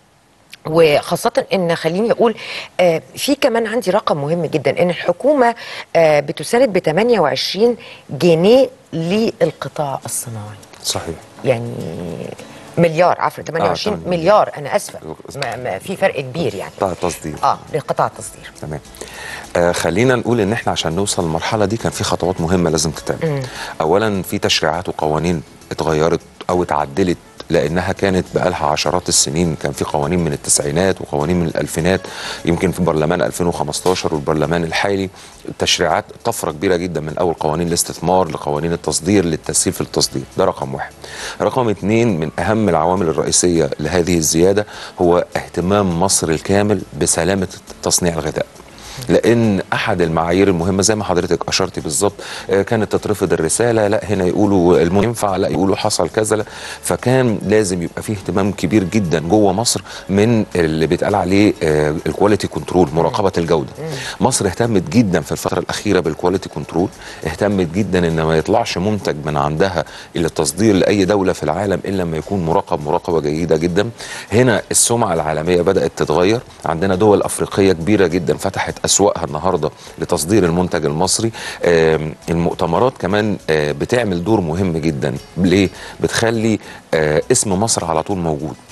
[SPEAKER 6] وخاصة ان خليني اقول آه، في كمان عندي رقم مهم جدا ان الحكومة آه، بتساند ب 28 جنيه للقطاع الصناعي
[SPEAKER 7] صحيح
[SPEAKER 6] يعني مليار عفوا 28
[SPEAKER 7] تمام.
[SPEAKER 6] مليار انا اسفه ما ما في فرق كبير يعني
[SPEAKER 7] قطاع التصدير
[SPEAKER 6] اه لقطاع التصدير
[SPEAKER 7] تمام آه خلينا نقول ان احنا عشان نوصل للمرحله دي كان في خطوات مهمه لازم تتعمل اولا في تشريعات وقوانين اتغيرت او اتعدلت لانها كانت بقالها عشرات السنين كان في قوانين من التسعينات وقوانين من الالفينات يمكن في برلمان 2015 والبرلمان الحالي تشريعات طفره كبيره جدا من اول قوانين الاستثمار لقوانين التصدير للتسهيل في التصدير ده رقم واحد رقم اتنين من اهم العوامل الرئيسيه لهذه الزياده هو اهتمام مصر الكامل بسلامه تصنيع الغذاء لان احد المعايير المهمه زي ما حضرتك اشرتي بالظبط آه، كانت تترفض الرساله لا هنا يقولوا المهم ينفع لا يقولوا حصل كذا لا فكان لازم يبقى فيه اهتمام كبير جدا جوه مصر من اللي بيتقال عليه الكواليتي كنترول مراقبه الجوده مصر اهتمت جدا في الفتره الاخيره بالكواليتي كنترول اهتمت جدا ان ما يطلعش منتج من عندها الى التصدير لاي دوله في العالم الا لما يكون مراقب مراقبه جيده جدا هنا السمعه العالميه بدات تتغير عندنا دول افريقيه كبيره جدا فتحت اسواقها النهارده لتصدير المنتج المصري آم، المؤتمرات كمان آه، بتعمل دور مهم جدا ليه بتخلي آه، اسم مصر على طول موجود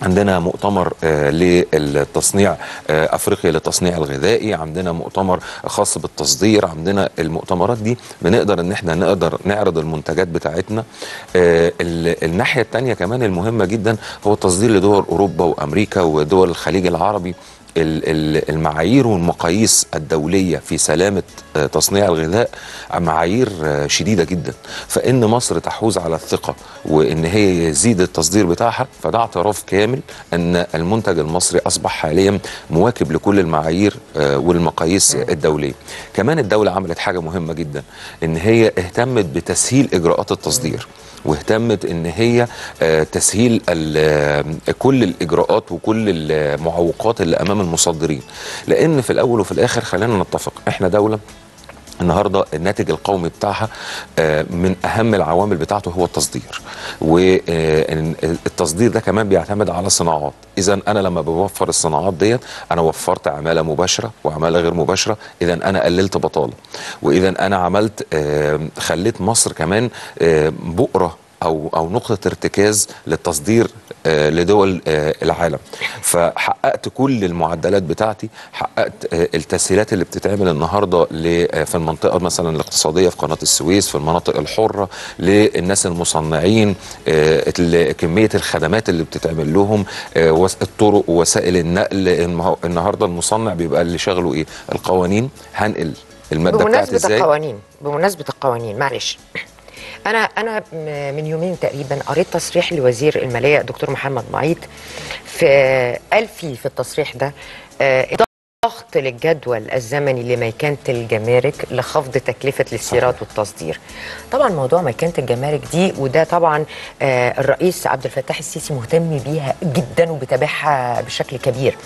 [SPEAKER 7] عندنا مؤتمر آه، للتصنيع آه، افريقيا للتصنيع الغذائي عندنا مؤتمر خاص بالتصدير عندنا المؤتمرات دي بنقدر ان احنا نقدر نعرض المنتجات بتاعتنا آه، ال- الناحيه الثانيه كمان المهمه جدا هو التصدير لدول اوروبا وامريكا ودول الخليج العربي ال- ال- المعايير والمقاييس الدولية في سلامة آه، تصنيع الغذاء معايير آه، شديدة جدا فإن مصر تحوز على الثقة وإن هي يزيد التصدير بتاعها فده اعتراف كامل أن المنتج المصري أصبح حاليا مواكب لكل المعايير آه، والمقاييس الدولية كمان الدولة عملت حاجة مهمة جدا إن هي اهتمت بتسهيل إجراءات التصدير واهتمت ان هي آه، تسهيل ال- آه، كل الاجراءات وكل المعوقات اللي امام المصدرين لان في الاول وفي الاخر خلينا نتفق احنا دوله النهارده الناتج القومي بتاعها آه، من اهم العوامل بتاعته هو التصدير والتصدير ده كمان بيعتمد على صناعات اذا انا لما بوفر الصناعات ديت انا وفرت عماله مباشره وعماله غير مباشره اذا انا قللت بطاله واذا انا عملت آه، خليت مصر كمان آه، بؤره او او نقطه ارتكاز للتصدير آه، لدول آه، العالم فحققت كل المعدلات بتاعتي حققت آه، التسهيلات اللي بتتعمل النهارده ل- آه، في المنطقه مثلا الاقتصاديه في قناه السويس في المناطق الحره للناس المصنعين آه، ال- كميه الخدمات اللي بتتعمل لهم آه، وس- الطرق ووسائل النقل المه- النهارده المصنع بيبقى اللي شغله ايه القوانين هنقل الماده بتاعتي
[SPEAKER 6] بمناسبة
[SPEAKER 7] ازاي
[SPEAKER 6] القوانين بمناسبة القوانين معلش أنا أنا م- من يومين تقريبا قريت تصريح لوزير المالية الدكتور محمد معيط في قال فيه في التصريح ده آه، ضغط للجدول الزمني لميكنة الجمارك لخفض تكلفة الاستيراد والتصدير طبعا موضوع ميكنة الجمارك دي وده طبعا آه، الرئيس عبد الفتاح السيسي مهتم بيها جدا وبيتابعها بشكل كبير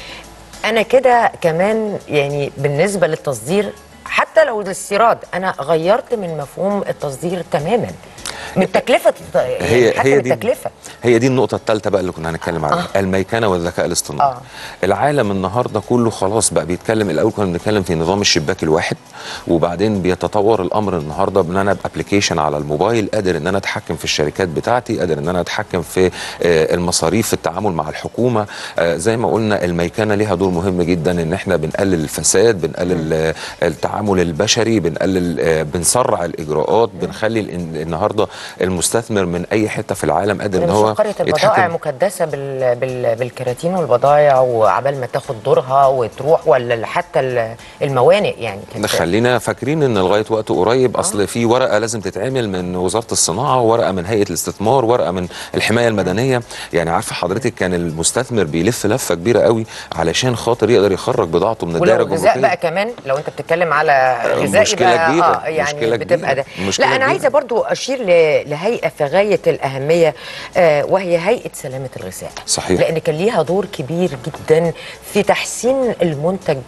[SPEAKER 6] انا كده كمان يعني بالنسبه للتصدير حتى لو الاستيراد انا غيرت من مفهوم التصدير تماما من تكلفه يعني
[SPEAKER 7] هي
[SPEAKER 6] حتى
[SPEAKER 7] هي
[SPEAKER 6] من
[SPEAKER 7] دي
[SPEAKER 6] التكلفه
[SPEAKER 7] هي دي النقطة الثالثة بقى اللي كنا هنتكلم عليها
[SPEAKER 6] آه.
[SPEAKER 7] الميكنة والذكاء الاصطناعي
[SPEAKER 6] آه.
[SPEAKER 7] العالم النهاردة كله خلاص بقى بيتكلم الأول كنا بنتكلم في نظام الشباك الواحد وبعدين بيتطور الأمر النهاردة بأن أنا بأبليكيشن على الموبايل قادر أن أنا أتحكم في الشركات بتاعتي قادر أن أنا أتحكم في آه، المصاريف في التعامل مع الحكومة آه، زي ما قلنا الميكنة ليها دور مهم جدا أن احنا بنقلل الفساد بنقلل آه، التعامل البشري بنقلل آه، بنسرع الإجراءات بنخلي الإن- النهاردة المستثمر من أي حتة في العالم قادر ان
[SPEAKER 6] مش
[SPEAKER 7] هو
[SPEAKER 6] قريه البضائع مكدسه بال... بال... بالكراتين والبضائع وعبال ما تاخد دورها وتروح ولا حتى ال- الموانئ يعني كانت-
[SPEAKER 7] خلينا فاكرين ان لغايه وقت قريب اصل في ورقه لازم تتعمل من وزاره الصناعه ورقه من هيئه الاستثمار ورقه من الحمايه المدنيه يعني عارفه حضرتك كان المستثمر بيلف لفه كبيره قوي علشان خاطر يقدر يخرج بضاعته من الدائره
[SPEAKER 6] ولو غذاء
[SPEAKER 7] الجمركيه
[SPEAKER 6] بقى كمان لو انت بتتكلم على غذاء
[SPEAKER 7] مشكلة
[SPEAKER 6] يبقى
[SPEAKER 7] كبيرة،
[SPEAKER 6] اه يعني
[SPEAKER 7] مشكلة
[SPEAKER 6] بتبقى
[SPEAKER 7] كبيرة،
[SPEAKER 6] ده
[SPEAKER 7] مشكلة
[SPEAKER 6] لا انا
[SPEAKER 7] كبيرة.
[SPEAKER 6] عايزه برضو اشير ل- لهيئه في غايه الاهميه آه وهي هيئه سلامه الغذاء
[SPEAKER 7] صحيح.
[SPEAKER 6] لان كان ليها دور كبير جدا في تحسين المنتج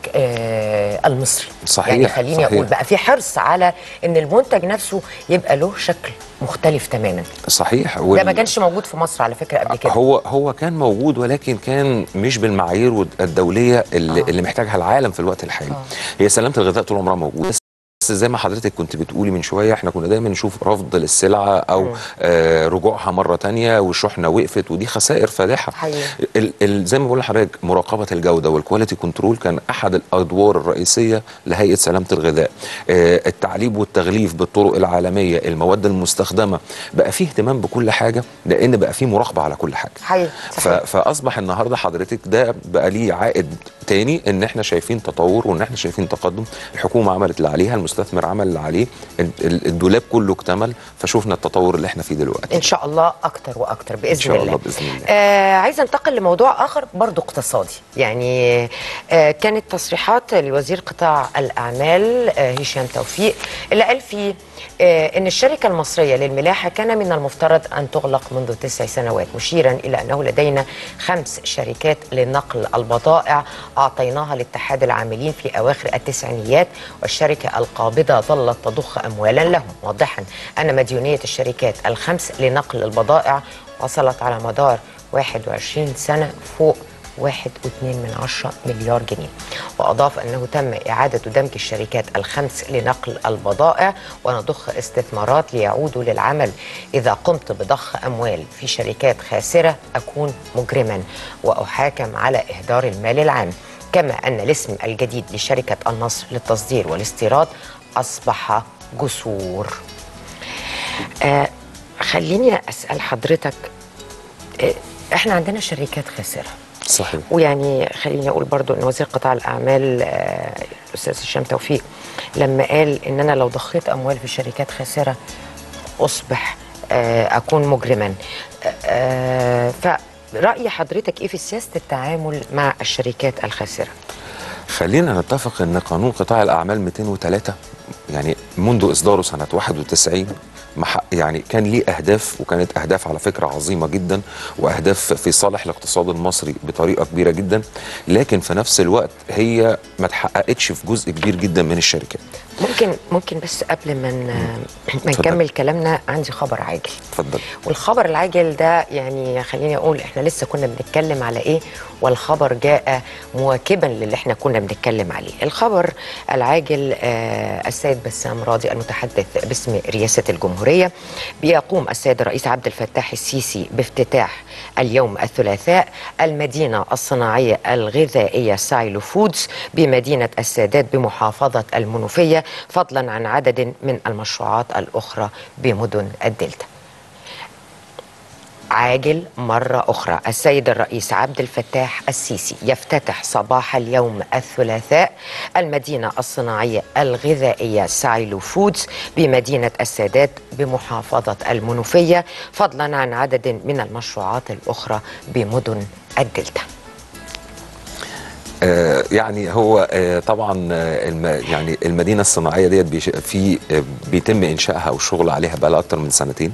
[SPEAKER 6] آه المصري
[SPEAKER 7] صحيح،
[SPEAKER 6] يعني خليني
[SPEAKER 7] صحيح.
[SPEAKER 6] اقول بقى في حرص على ان المنتج نفسه يبقى له شكل مختلف تماما
[SPEAKER 7] صحيح
[SPEAKER 6] ده
[SPEAKER 7] وال-
[SPEAKER 6] ما كانش موجود في مصر على فكره قبل كده
[SPEAKER 7] هو هو كان موجود ولكن كان مش بالمعايير الدوليه اللي,
[SPEAKER 6] آه.
[SPEAKER 7] اللي محتاجها العالم في الوقت الحالي هي سلامه الغذاء طول عمرها موجوده بس زي ما حضرتك كنت بتقولي من شويه احنا كنا دايما نشوف رفض للسلعه او آه رجوعها مره تانية والشحنه وقفت ودي خسائر فادحه
[SPEAKER 6] حقيقي.
[SPEAKER 7] ال ال زي ما بقول لحضرتك مراقبه الجوده والكواليتي كنترول كان احد الادوار الرئيسيه لهيئه سلامه الغذاء آه التعليب والتغليف بالطرق العالميه المواد المستخدمه بقى فيه اهتمام بكل حاجه لان بقى فيه مراقبه على كل حاجه
[SPEAKER 6] حقيقي
[SPEAKER 7] ف-
[SPEAKER 6] صحيح.
[SPEAKER 7] فاصبح النهارده حضرتك ده بقى ليه عائد تاني ان احنا شايفين تطور وان احنا شايفين تقدم الحكومه عملت اللي عليها المستثمر عمل اللي عليه ال- ال- الدولاب كله اكتمل فشوفنا التطور اللي احنا فيه دلوقتي
[SPEAKER 6] ان شاء الله اكتر واكتر باذن
[SPEAKER 7] إن شاء
[SPEAKER 6] الله,
[SPEAKER 7] الله بإذن الله.
[SPEAKER 6] آه عايزه انتقل لموضوع اخر برضو اقتصادي يعني آه كانت تصريحات لوزير قطاع الاعمال آه هشام توفيق اللي قال فيه آه ان الشركه المصريه للملاحه كان من المفترض ان تغلق منذ تسع سنوات مشيرا الى انه لدينا خمس شركات لنقل البضائع اعطيناها لاتحاد العاملين في اواخر التسعينيات والشركه القابضه ظلت تضخ اموالا لهم موضحا ان مديونيه الشركات الخمس لنقل البضائع وصلت على مدار 21 سنه فوق واحد واتنين من عشرة مليار جنيه وأضاف أنه تم إعادة دمج الشركات الخمس لنقل البضائع ونضخ استثمارات ليعودوا للعمل إذا قمت بضخ أموال في شركات خاسرة أكون مجرما وأحاكم على إهدار المال العام كما أن الاسم الجديد لشركة النصر للتصدير والاستيراد أصبح جسور آه خليني أسأل حضرتك آه احنا عندنا شركات خاسره
[SPEAKER 7] صحيح
[SPEAKER 6] ويعني خليني اقول برضو ان وزير قطاع الاعمال آه، الاستاذ هشام توفيق لما قال ان انا لو ضخيت اموال في شركات خاسره اصبح آه، اكون مجرما آه، فراي حضرتك ايه في سياسه التعامل مع الشركات الخاسره
[SPEAKER 7] خلينا نتفق ان قانون قطاع الاعمال 203 يعني منذ اصداره سنه 91 مح- يعني كان ليه اهداف وكانت اهداف على فكره عظيمه جدا واهداف في صالح الاقتصاد المصري بطريقه كبيره جدا لكن في نفس الوقت هي ما اتحققتش في جزء كبير جدا من الشركات
[SPEAKER 6] ممكن ممكن بس قبل ما ن- ما
[SPEAKER 7] اتفضل.
[SPEAKER 6] نكمل كلامنا عندي خبر عاجل
[SPEAKER 7] اتفضل
[SPEAKER 6] والخبر العاجل ده يعني خليني اقول احنا لسه كنا بنتكلم على ايه والخبر جاء مواكبا للي احنا كنا بنتكلم عليه الخبر العاجل آه السيد بسام راضي المتحدث باسم رئاسة الجمهورية بيقوم السيد الرئيس عبد الفتاح السيسي بافتتاح اليوم الثلاثاء المدينة الصناعية الغذائية سايلو فودز بمدينة السادات بمحافظة المنوفية فضلا عن عدد من المشروعات الأخرى بمدن الدلتا عاجل مرة أخرى السيد الرئيس عبد الفتاح السيسي يفتتح صباح اليوم الثلاثاء المدينة الصناعية الغذائية سايلو فودز بمدينة السادات بمحافظة المنوفية فضلا عن عدد من المشروعات الأخرى بمدن الدلتا
[SPEAKER 7] آه، يعني هو آه، طبعا آه، الم يعني المدينه الصناعيه ديت بيش- في آه، بيتم انشائها والشغل عليها بقى لها اكتر من سنتين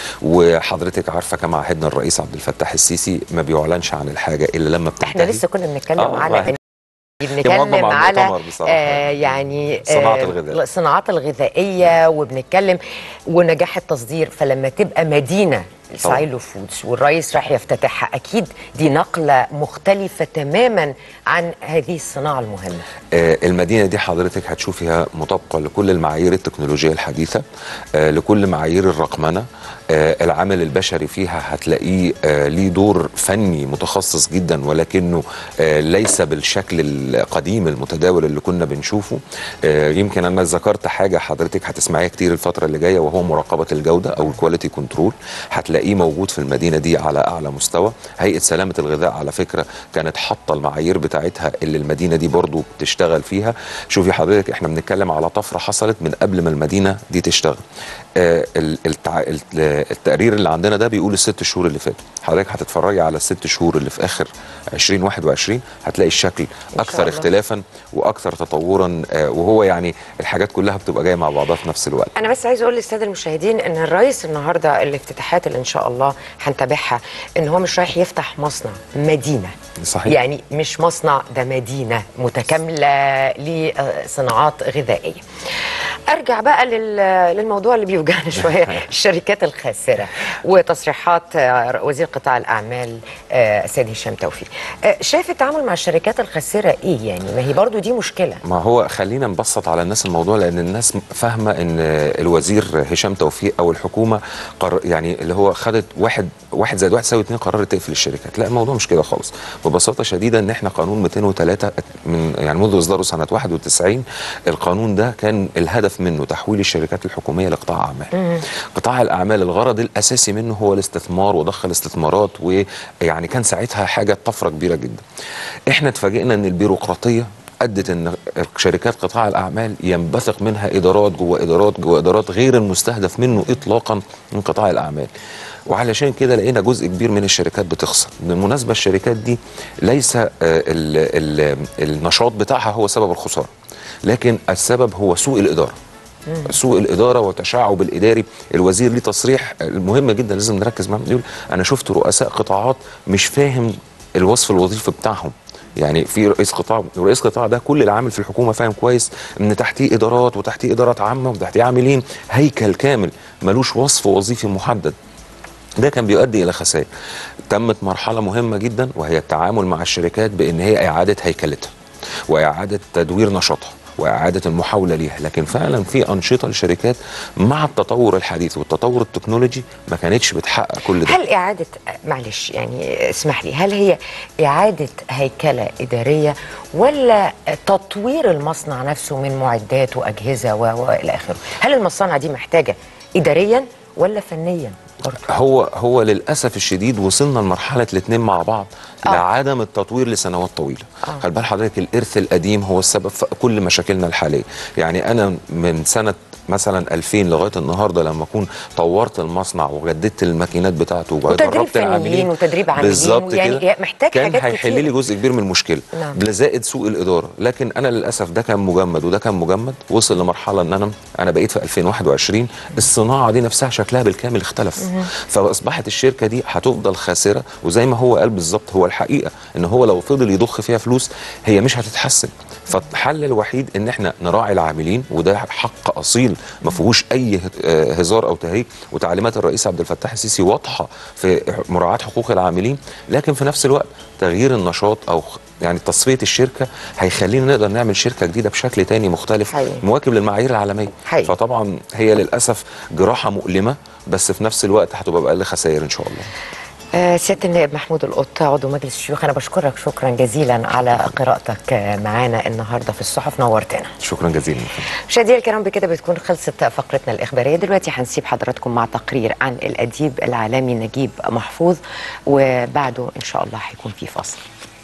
[SPEAKER 7] وحضرتك عارفه كما عهدنا الرئيس عبد الفتاح السيسي ما بيعلنش عن الحاجه الا لما بتنتهي
[SPEAKER 6] احنا لسه كنا بنتكلم
[SPEAKER 7] آه،
[SPEAKER 6] على
[SPEAKER 7] واحد.
[SPEAKER 6] إن-
[SPEAKER 7] معظم
[SPEAKER 6] بنتكلم
[SPEAKER 7] على
[SPEAKER 6] على
[SPEAKER 7] المؤتمر بصراحة.
[SPEAKER 6] آه يعني
[SPEAKER 7] صناعة
[SPEAKER 6] آه
[SPEAKER 7] الغذاء.
[SPEAKER 6] الصناعات الغذائيه وبنتكلم ونجاح التصدير فلما تبقى مدينه
[SPEAKER 7] طبعاً.
[SPEAKER 6] سايلو فودز والرئيس راح يفتتحها اكيد دي نقله مختلفه تماما عن هذه الصناعه المهمه
[SPEAKER 7] آه، المدينة دي حضرتك هتشوفيها مطابقة لكل المعايير التكنولوجية الحديثة آه، لكل معايير الرقمنة آه، العامل البشري فيها هتلاقيه آه، ليه دور فني متخصص جدا ولكنه آه، ليس بالشكل القديم المتداول اللي كنا بنشوفه آه، يمكن أنا ذكرت حاجة حضرتك هتسمعيها كتير الفترة اللي جاية وهو مراقبة الجودة أو الكواليتي كنترول هتلاقيه موجود في المدينة دي على أعلى مستوى هيئة سلامة الغذاء على فكرة كانت حاطة المعايير بتاعتها اللي المدينة دي برضو بتشتغل فيها شوفي حضرتك احنا بنتكلم على طفرة حصلت من قبل ما المدينة دي تشتغل آه ال- التع... ال- التقرير اللي عندنا ده بيقول الست شهور اللي فاتوا حضرتك هتتفرجي على الست شهور اللي في آخر 2021 هتلاقي الشكل أكثر
[SPEAKER 6] الله.
[SPEAKER 7] اختلافا وأكثر تطورا آه وهو يعني الحاجات كلها بتبقى جايه مع بعضها في نفس الوقت
[SPEAKER 6] انا بس عايز اقول للساده المشاهدين ان الرئيس النهارده الافتتاحات اللي ان شاء الله هنتابعها ان هو مش رايح يفتح مصنع مدينه
[SPEAKER 7] صحيح.
[SPEAKER 6] يعني مش مصنع ده مدينه متكامله لصناعات غذائيه ارجع بقى لل- للموضوع اللي بيوجعنا شويه الشركات الخاسره وتصريحات آه، وزير قطاع الاعمال آه، السيد هشام توفيق آه، شايف التعامل مع الشركات الخاسره ايه يعني ما هي برضو دي مشكله
[SPEAKER 7] ما هو خلينا نبسط على الناس الموضوع لان الناس فاهمه ان الوزير هشام توفيق او الحكومه قر يعني اللي هو خدت واحد واحد زائد واحد يساوي اتنين قررت تقفل الشركات لا الموضوع مش كده خالص ببساطه شديده ان احنا قانون 203 من يعني منذ اصداره سنه 91 القانون ده كان الهدف منه تحويل الشركات الحكوميه لقطاع اعمال قطاع الاعمال الغرض الاساسي منه هو الاستثمار وضخ الاستثمارات ويعني كان ساعتها حاجه طفره كبيره جدا احنا اتفاجئنا ان البيروقراطيه ادت ان شركات قطاع الاعمال ينبثق منها ادارات جوه ادارات جوه ادارات غير المستهدف منه اطلاقا من قطاع الاعمال وعلشان كده لقينا جزء كبير من الشركات بتخسر بالمناسبه الشركات دي ليس آه، ال ال النشاط بتاعها هو سبب الخساره لكن السبب هو سوء الاداره سوء الاداره وتشعب الاداري الوزير ليه تصريح مهم جدا لازم نركز معاه يقول انا شفت رؤساء قطاعات مش فاهم الوصف الوظيفي بتاعهم يعني في رئيس قطاع رئيس قطاع ده كل العامل في الحكومه فاهم كويس ان تحتيه ادارات وتحتيه ادارات عامه وتحتيه عاملين هيكل كامل ملوش وصف وظيفي محدد ده كان بيؤدي الى خسائر تمت مرحله مهمه جدا وهي التعامل مع الشركات بان هي اعاده هيكلتها واعاده تدوير نشاطها واعاده المحاوله ليها لكن فعلا في انشطه للشركات مع التطور الحديث والتطور التكنولوجي ما كانتش بتحقق كل ده
[SPEAKER 6] هل إعادة معلش يعني اسمح لي هل هي إعادة هيكلة إدارية ولا تطوير المصنع نفسه من معدات وأجهزة و- وإلى آخره هل المصانع دي محتاجة إداريا ولا فنيا برضه
[SPEAKER 7] هو هو للاسف الشديد وصلنا لمرحله الاثنين مع بعض
[SPEAKER 6] آه.
[SPEAKER 7] لعدم التطوير لسنوات طويله
[SPEAKER 6] آه.
[SPEAKER 7] خلي بال حضرتك الارث القديم هو السبب في كل مشاكلنا الحاليه يعني انا من سنه مثلا 2000 لغايه النهارده لما اكون طورت المصنع وجددت الماكينات بتاعته
[SPEAKER 6] وتدريب
[SPEAKER 7] ودربت
[SPEAKER 6] فنيين
[SPEAKER 7] العاملين
[SPEAKER 6] وتدريب عاملين
[SPEAKER 7] بالظبط
[SPEAKER 6] يعني
[SPEAKER 7] كده
[SPEAKER 6] محتاج
[SPEAKER 7] كان
[SPEAKER 6] حاجات
[SPEAKER 7] هيحل
[SPEAKER 6] كتيرة.
[SPEAKER 7] لي جزء كبير من المشكله
[SPEAKER 6] نعم.
[SPEAKER 7] نعم. زائد سوء الاداره لكن انا للاسف ده كان مجمد وده كان مجمد وصل لمرحله ان انا انا بقيت في 2021 الصناعه دي نفسها شكلها بالكامل اختلف فاصبحت الشركه دي هتفضل خاسره وزي ما هو قال بالظبط هو الحقيقه ان هو لو فضل يضخ فيها فلوس هي مش هتتحسن فالحل الوحيد ان احنا نراعي العاملين وده حق اصيل ما فيهوش اي آه، هزار او تهريج وتعليمات الرئيس عبد الفتاح السيسي واضحه في مراعاه حقوق العاملين لكن في نفس الوقت تغيير النشاط او خ- يعني تصفيه الشركه هيخلينا نقدر نعمل شركه جديده بشكل تاني مختلف
[SPEAKER 6] حقيقي.
[SPEAKER 7] مواكب للمعايير العالميه
[SPEAKER 6] حقيقي.
[SPEAKER 7] فطبعا هي للاسف جراحه مؤلمه بس في نفس الوقت هتبقى باقل خسائر ان شاء الله
[SPEAKER 6] آه، سيادة النائب محمود القط عضو مجلس الشيوخ أنا بشكرك شكرا جزيلا على قراءتك آه، معانا النهاردة في الصحف نورتنا
[SPEAKER 7] شكرا جزيلا
[SPEAKER 6] مشاهدينا الكرام بكده بتكون خلصت فقرتنا الإخبارية دلوقتي هنسيب حضراتكم مع تقرير عن الأديب العالمي نجيب محفوظ وبعده إن شاء الله هيكون في فاصل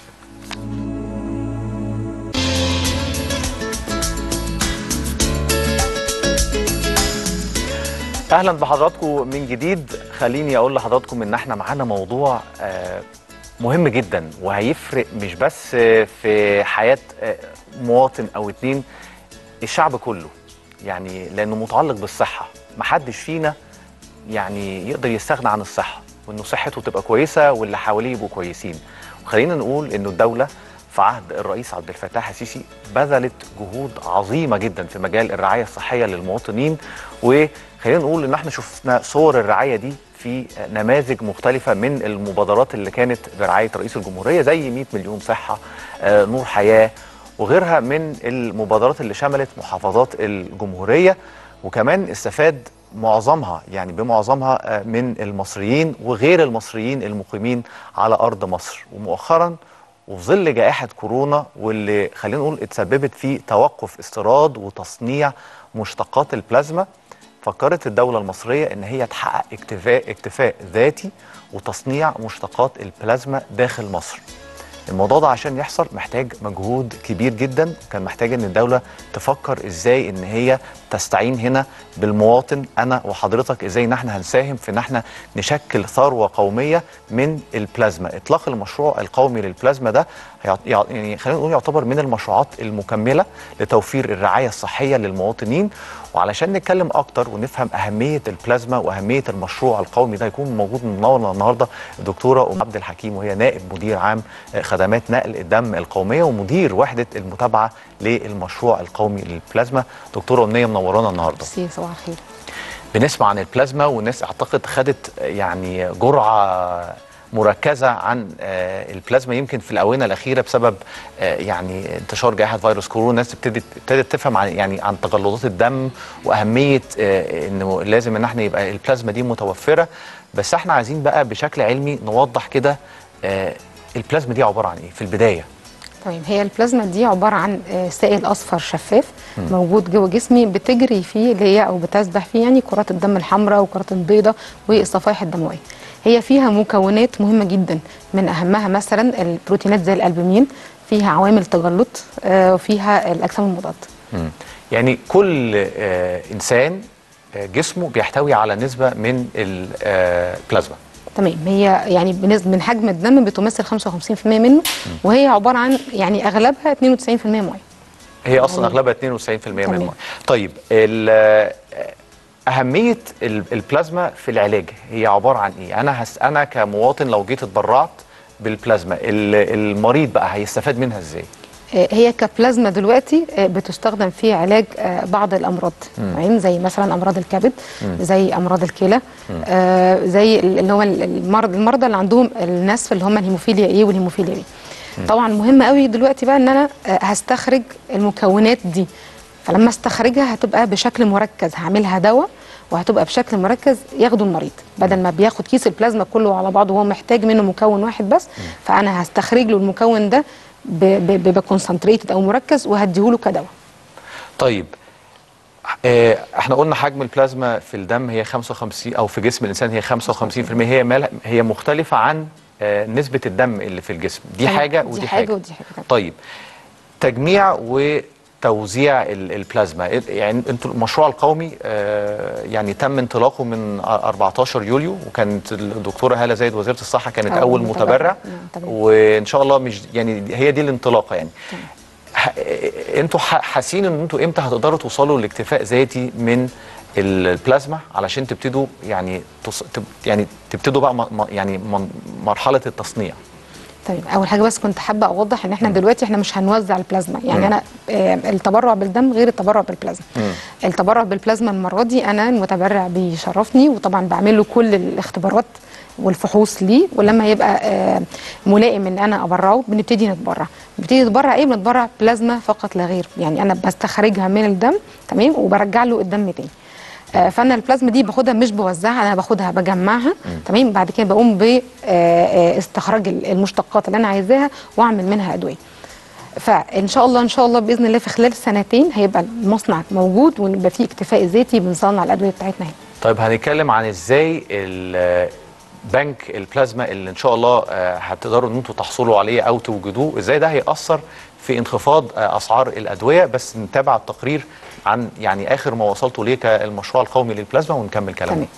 [SPEAKER 1] اهلا بحضراتكم من جديد خليني اقول لحضراتكم ان احنا معانا موضوع آه، مهم جدا وهيفرق مش بس آه، في حياه آه، مواطن او اتنين الشعب كله يعني لانه متعلق بالصحه محدش فينا يعني يقدر يستغنى عن الصحه وانه صحته تبقى كويسه واللي حواليه يبقوا كويسين وخلينا نقول انه الدوله في عهد الرئيس عبد الفتاح السيسي بذلت جهود عظيمه جدا في مجال الرعايه الصحيه للمواطنين وخلينا نقول ان احنا شفنا صور الرعايه دي في نماذج مختلفة من المبادرات اللي كانت برعاية رئيس الجمهورية زي 100 مليون صحة آه، نور حياة وغيرها من المبادرات اللي شملت محافظات الجمهورية وكمان استفاد معظمها يعني بمعظمها آه، من المصريين وغير المصريين المقيمين على أرض مصر ومؤخرا وفي ظل جائحة كورونا واللي خلينا نقول اتسببت في توقف استيراد وتصنيع مشتقات البلازما فكرت الدولة المصرية إن هي تحقق اكتفاء اكتفاء ذاتي وتصنيع مشتقات البلازما داخل مصر. الموضوع ده عشان يحصل محتاج مجهود كبير جدا كان محتاج ان الدوله تفكر ازاي ان هي تستعين هنا بالمواطن انا وحضرتك ازاي ان احنا هنساهم في ان احنا نشكل ثروه قوميه من البلازما اطلاق المشروع القومي للبلازما ده هيعط- يع- يعني خلينا نقول يعتبر من المشروعات المكمله لتوفير الرعايه الصحيه للمواطنين وعلشان نتكلم اكتر ونفهم اهميه البلازما واهميه المشروع القومي ده يكون موجود منورنا النهارده الدكتوره ام عبد الحكيم وهي نائب مدير عام خدمات نقل الدم القوميه ومدير وحده المتابعه للمشروع القومي للبلازما دكتوره امنيه منورانا النهارده
[SPEAKER 8] ميرسي صباح الخير
[SPEAKER 1] بنسمع عن البلازما والناس اعتقد خدت يعني جرعه مركزه عن آه، البلازما يمكن في الاونه الاخيره بسبب آه، يعني انتشار جائحه فيروس كورونا الناس ابتدت ابتدت تفهم عن يعني عن تجلطات الدم واهميه آه، انه لازم ان احنا يبقى البلازما دي متوفره بس احنا عايزين بقى بشكل علمي نوضح كده آه، البلازما دي عباره عن ايه في البدايه
[SPEAKER 8] طيب هي البلازما دي عباره عن آه، سائل اصفر شفاف موجود جوه جسمي بتجري فيه اللي هي او بتسبح فيه يعني كرات الدم الحمراء وكرات البيضاء والصفائح الدمويه هي فيها مكونات مهمه جدا من اهمها مثلا البروتينات زي الالبومين فيها عوامل تجلط آه، وفيها الاجسام المضاده
[SPEAKER 1] مم. يعني كل آه، انسان آه، جسمه بيحتوي على نسبه من البلازما
[SPEAKER 8] تمام هي يعني بالنسبه من حجم الدم بتمثل 55% منه وهي عباره عن يعني اغلبها 92% ميه
[SPEAKER 1] هي اصلا
[SPEAKER 8] يعني-
[SPEAKER 1] اغلبها 92% من
[SPEAKER 8] تمام.
[SPEAKER 1] الميه طيب ال- اهميه ال- البلازما في العلاج هي عباره عن ايه انا هس انا كمواطن لو جيت اتبرعت بالبلازما ال- المريض بقى هيستفاد منها ازاي
[SPEAKER 8] آه، هي كبلازما دلوقتي آه، بتستخدم في علاج آه، بعض الامراض تمام زي مثلا امراض الكبد زي امراض الكلى آه، زي ال- اللي هو ال- المرض المرضى اللي عندهم النسف اللي هم الهيموفيليا ايه والهيموفيليا بي طبعا مهم قوي دلوقتي بقى ان انا آه، هستخرج المكونات دي فلما استخرجها هتبقى بشكل مركز هعملها دواء وهتبقى بشكل مركز ياخده المريض بدل ما بياخد كيس البلازما كله على بعضه وهو محتاج منه مكون واحد بس فانا هستخرج له المكون ده بكونسنتريتد او مركز وهديهوله كدواء
[SPEAKER 1] طيب آه، احنا قلنا حجم البلازما في الدم هي 55 او في جسم الانسان هي 55% هي مال هي مختلفه عن آه، نسبه الدم اللي في الجسم دي
[SPEAKER 8] تمام.
[SPEAKER 1] حاجه
[SPEAKER 8] دي
[SPEAKER 1] ودي
[SPEAKER 8] حاجة
[SPEAKER 1] حاجه
[SPEAKER 8] ودي حاجة، تمام.
[SPEAKER 1] طيب تجميع وتوزيع ال- البلازما يعني انتوا المشروع القومي آه، يعني تم انطلاقه من 14 يوليو وكانت الدكتوره هاله زايد وزيره الصحه كانت
[SPEAKER 8] أول
[SPEAKER 1] اول
[SPEAKER 8] متبرع.
[SPEAKER 1] متبرع
[SPEAKER 8] نعم، تمام.
[SPEAKER 1] وان شاء الله مش يعني هي دي الانطلاقه يعني ح- انتوا ح- حاسين ان انتوا امتى هتقدروا توصلوا لاكتفاء ذاتي من البلازما علشان تبتدوا يعني تص... تب... يعني تبتدوا بقى م... م- يعني من... مرحله التصنيع
[SPEAKER 8] تمام اول حاجه بس كنت حابه اوضح ان احنا دلوقتي احنا مش هنوزع البلازما يعني انا آه، التبرع بالدم غير التبرع بالبلازما التبرع بالبلازما المره دي انا المتبرع بيشرفني وطبعا بعمل له كل الاختبارات والفحوص ليه ولما يبقى آه، ملائم ان انا ابرعه بنبتدي نتبرع بنبتدي نتبرع ايه بنتبرع بلازما فقط لا غير يعني انا بستخرجها من الدم تمام وبرجع له الدم تاني آه، فانا البلازما دي باخدها مش بوزعها انا باخدها بجمعها تمام بعد كده بقوم باستخراج المشتقات اللي انا عايزاها واعمل منها ادويه فان شاء الله ان شاء الله باذن الله في خلال سنتين هيبقى المصنع موجود ويبقى فيه اكتفاء ذاتي بنصنع الادويه بتاعتنا هنا
[SPEAKER 1] طيب هنتكلم عن ازاي ال- بنك البلازما اللي ان شاء الله آه، هتقدروا ان انتوا تحصلوا عليه او توجدوه ازاي ده هيأثر في انخفاض آه، اسعار الادويه بس نتابع التقرير عن يعني اخر ما وصلتوا ليه كالمشروع القومي للبلازما ونكمل كلامنا
[SPEAKER 8] تمام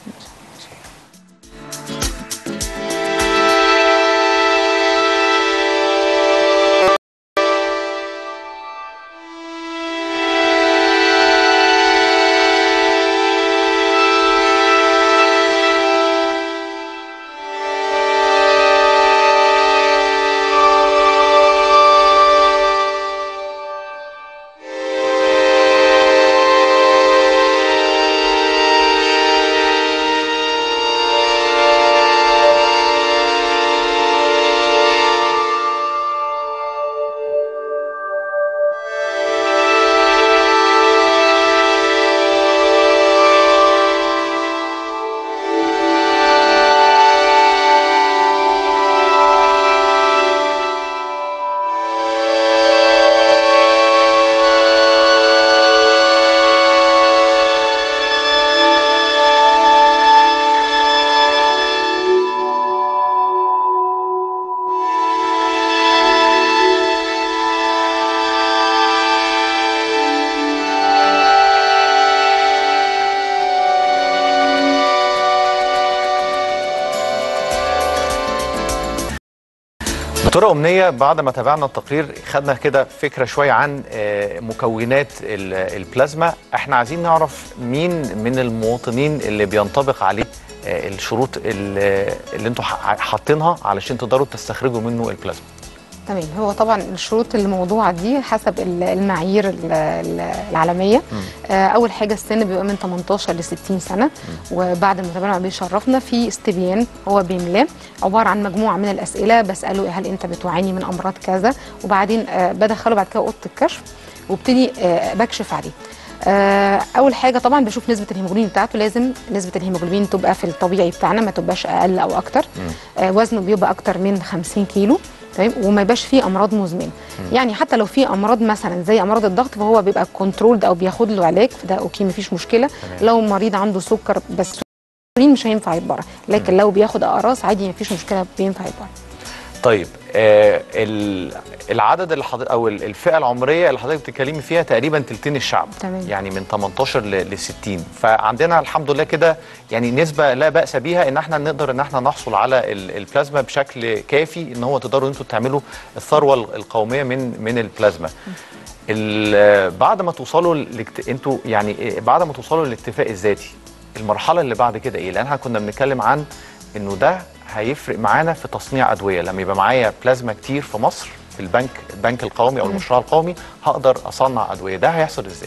[SPEAKER 1] دكتوره امنيه بعد ما تابعنا التقرير خدنا كده فكره شويه عن آه، مكونات ال- البلازما احنا عايزين نعرف مين من المواطنين اللي بينطبق عليه آه، الشروط اللي اللي انتوا ح- حاطينها علشان تقدروا تستخرجوا منه البلازما
[SPEAKER 8] تمام هو طبعا الشروط الموضوعه دي حسب ال- المعايير ال- ال- العالميه آه، اول حاجه السن بيبقى من 18 ل 60 سنه وبعد ما المتابعه بيشرفنا في استبيان هو بيملاه عباره عن مجموعه من الاسئله بساله هل انت بتعاني من امراض كذا وبعدين آه، بدخله بعد كده اوضه الكشف وابتدي آه، بكشف عليه آه، اول حاجه طبعا بشوف نسبه الهيموجلوبين بتاعته لازم نسبه الهيموجلوبين تبقى في الطبيعي بتاعنا ما تبقاش اقل او اكتر آه، وزنه بيبقى اكتر من 50 كيلو تمام وما يبقاش فيه امراض مزمنه يعني حتى لو في امراض مثلا زي امراض الضغط فهو بيبقى كنترولد او بياخد له علاج فده اوكي مفيش مشكله لو مريض عنده سكر بس الانسولين مش هينفع يتبرع لكن لو بياخد اقراص عادي مفيش مشكله بينفع يتبرع
[SPEAKER 1] طيب آه ال- العدد اللي حضرتك او ال- الفئه العمريه اللي حضرتك بتتكلمي فيها تقريبا تلتين الشعب
[SPEAKER 8] تمام.
[SPEAKER 1] يعني من 18 ل 60 فعندنا الحمد لله كده يعني نسبه لا باس بها ان احنا نقدر ان احنا نحصل على ال- البلازما بشكل كافي ان هو تقدروا انتوا تعملوا الثروه ال- القوميه من من البلازما ال- بعد ما توصلوا لاكت... انتوا يعني إيه- بعد ما توصلوا للاكتفاء الذاتي المرحله اللي بعد كده ايه لان احنا كنا بنتكلم عن انه ده هيفرق معانا في تصنيع ادويه لما يبقى معايا بلازما كتير في مصر في البنك البنك القومي او المشروع القومي هقدر اصنع ادويه ده هيحصل ازاي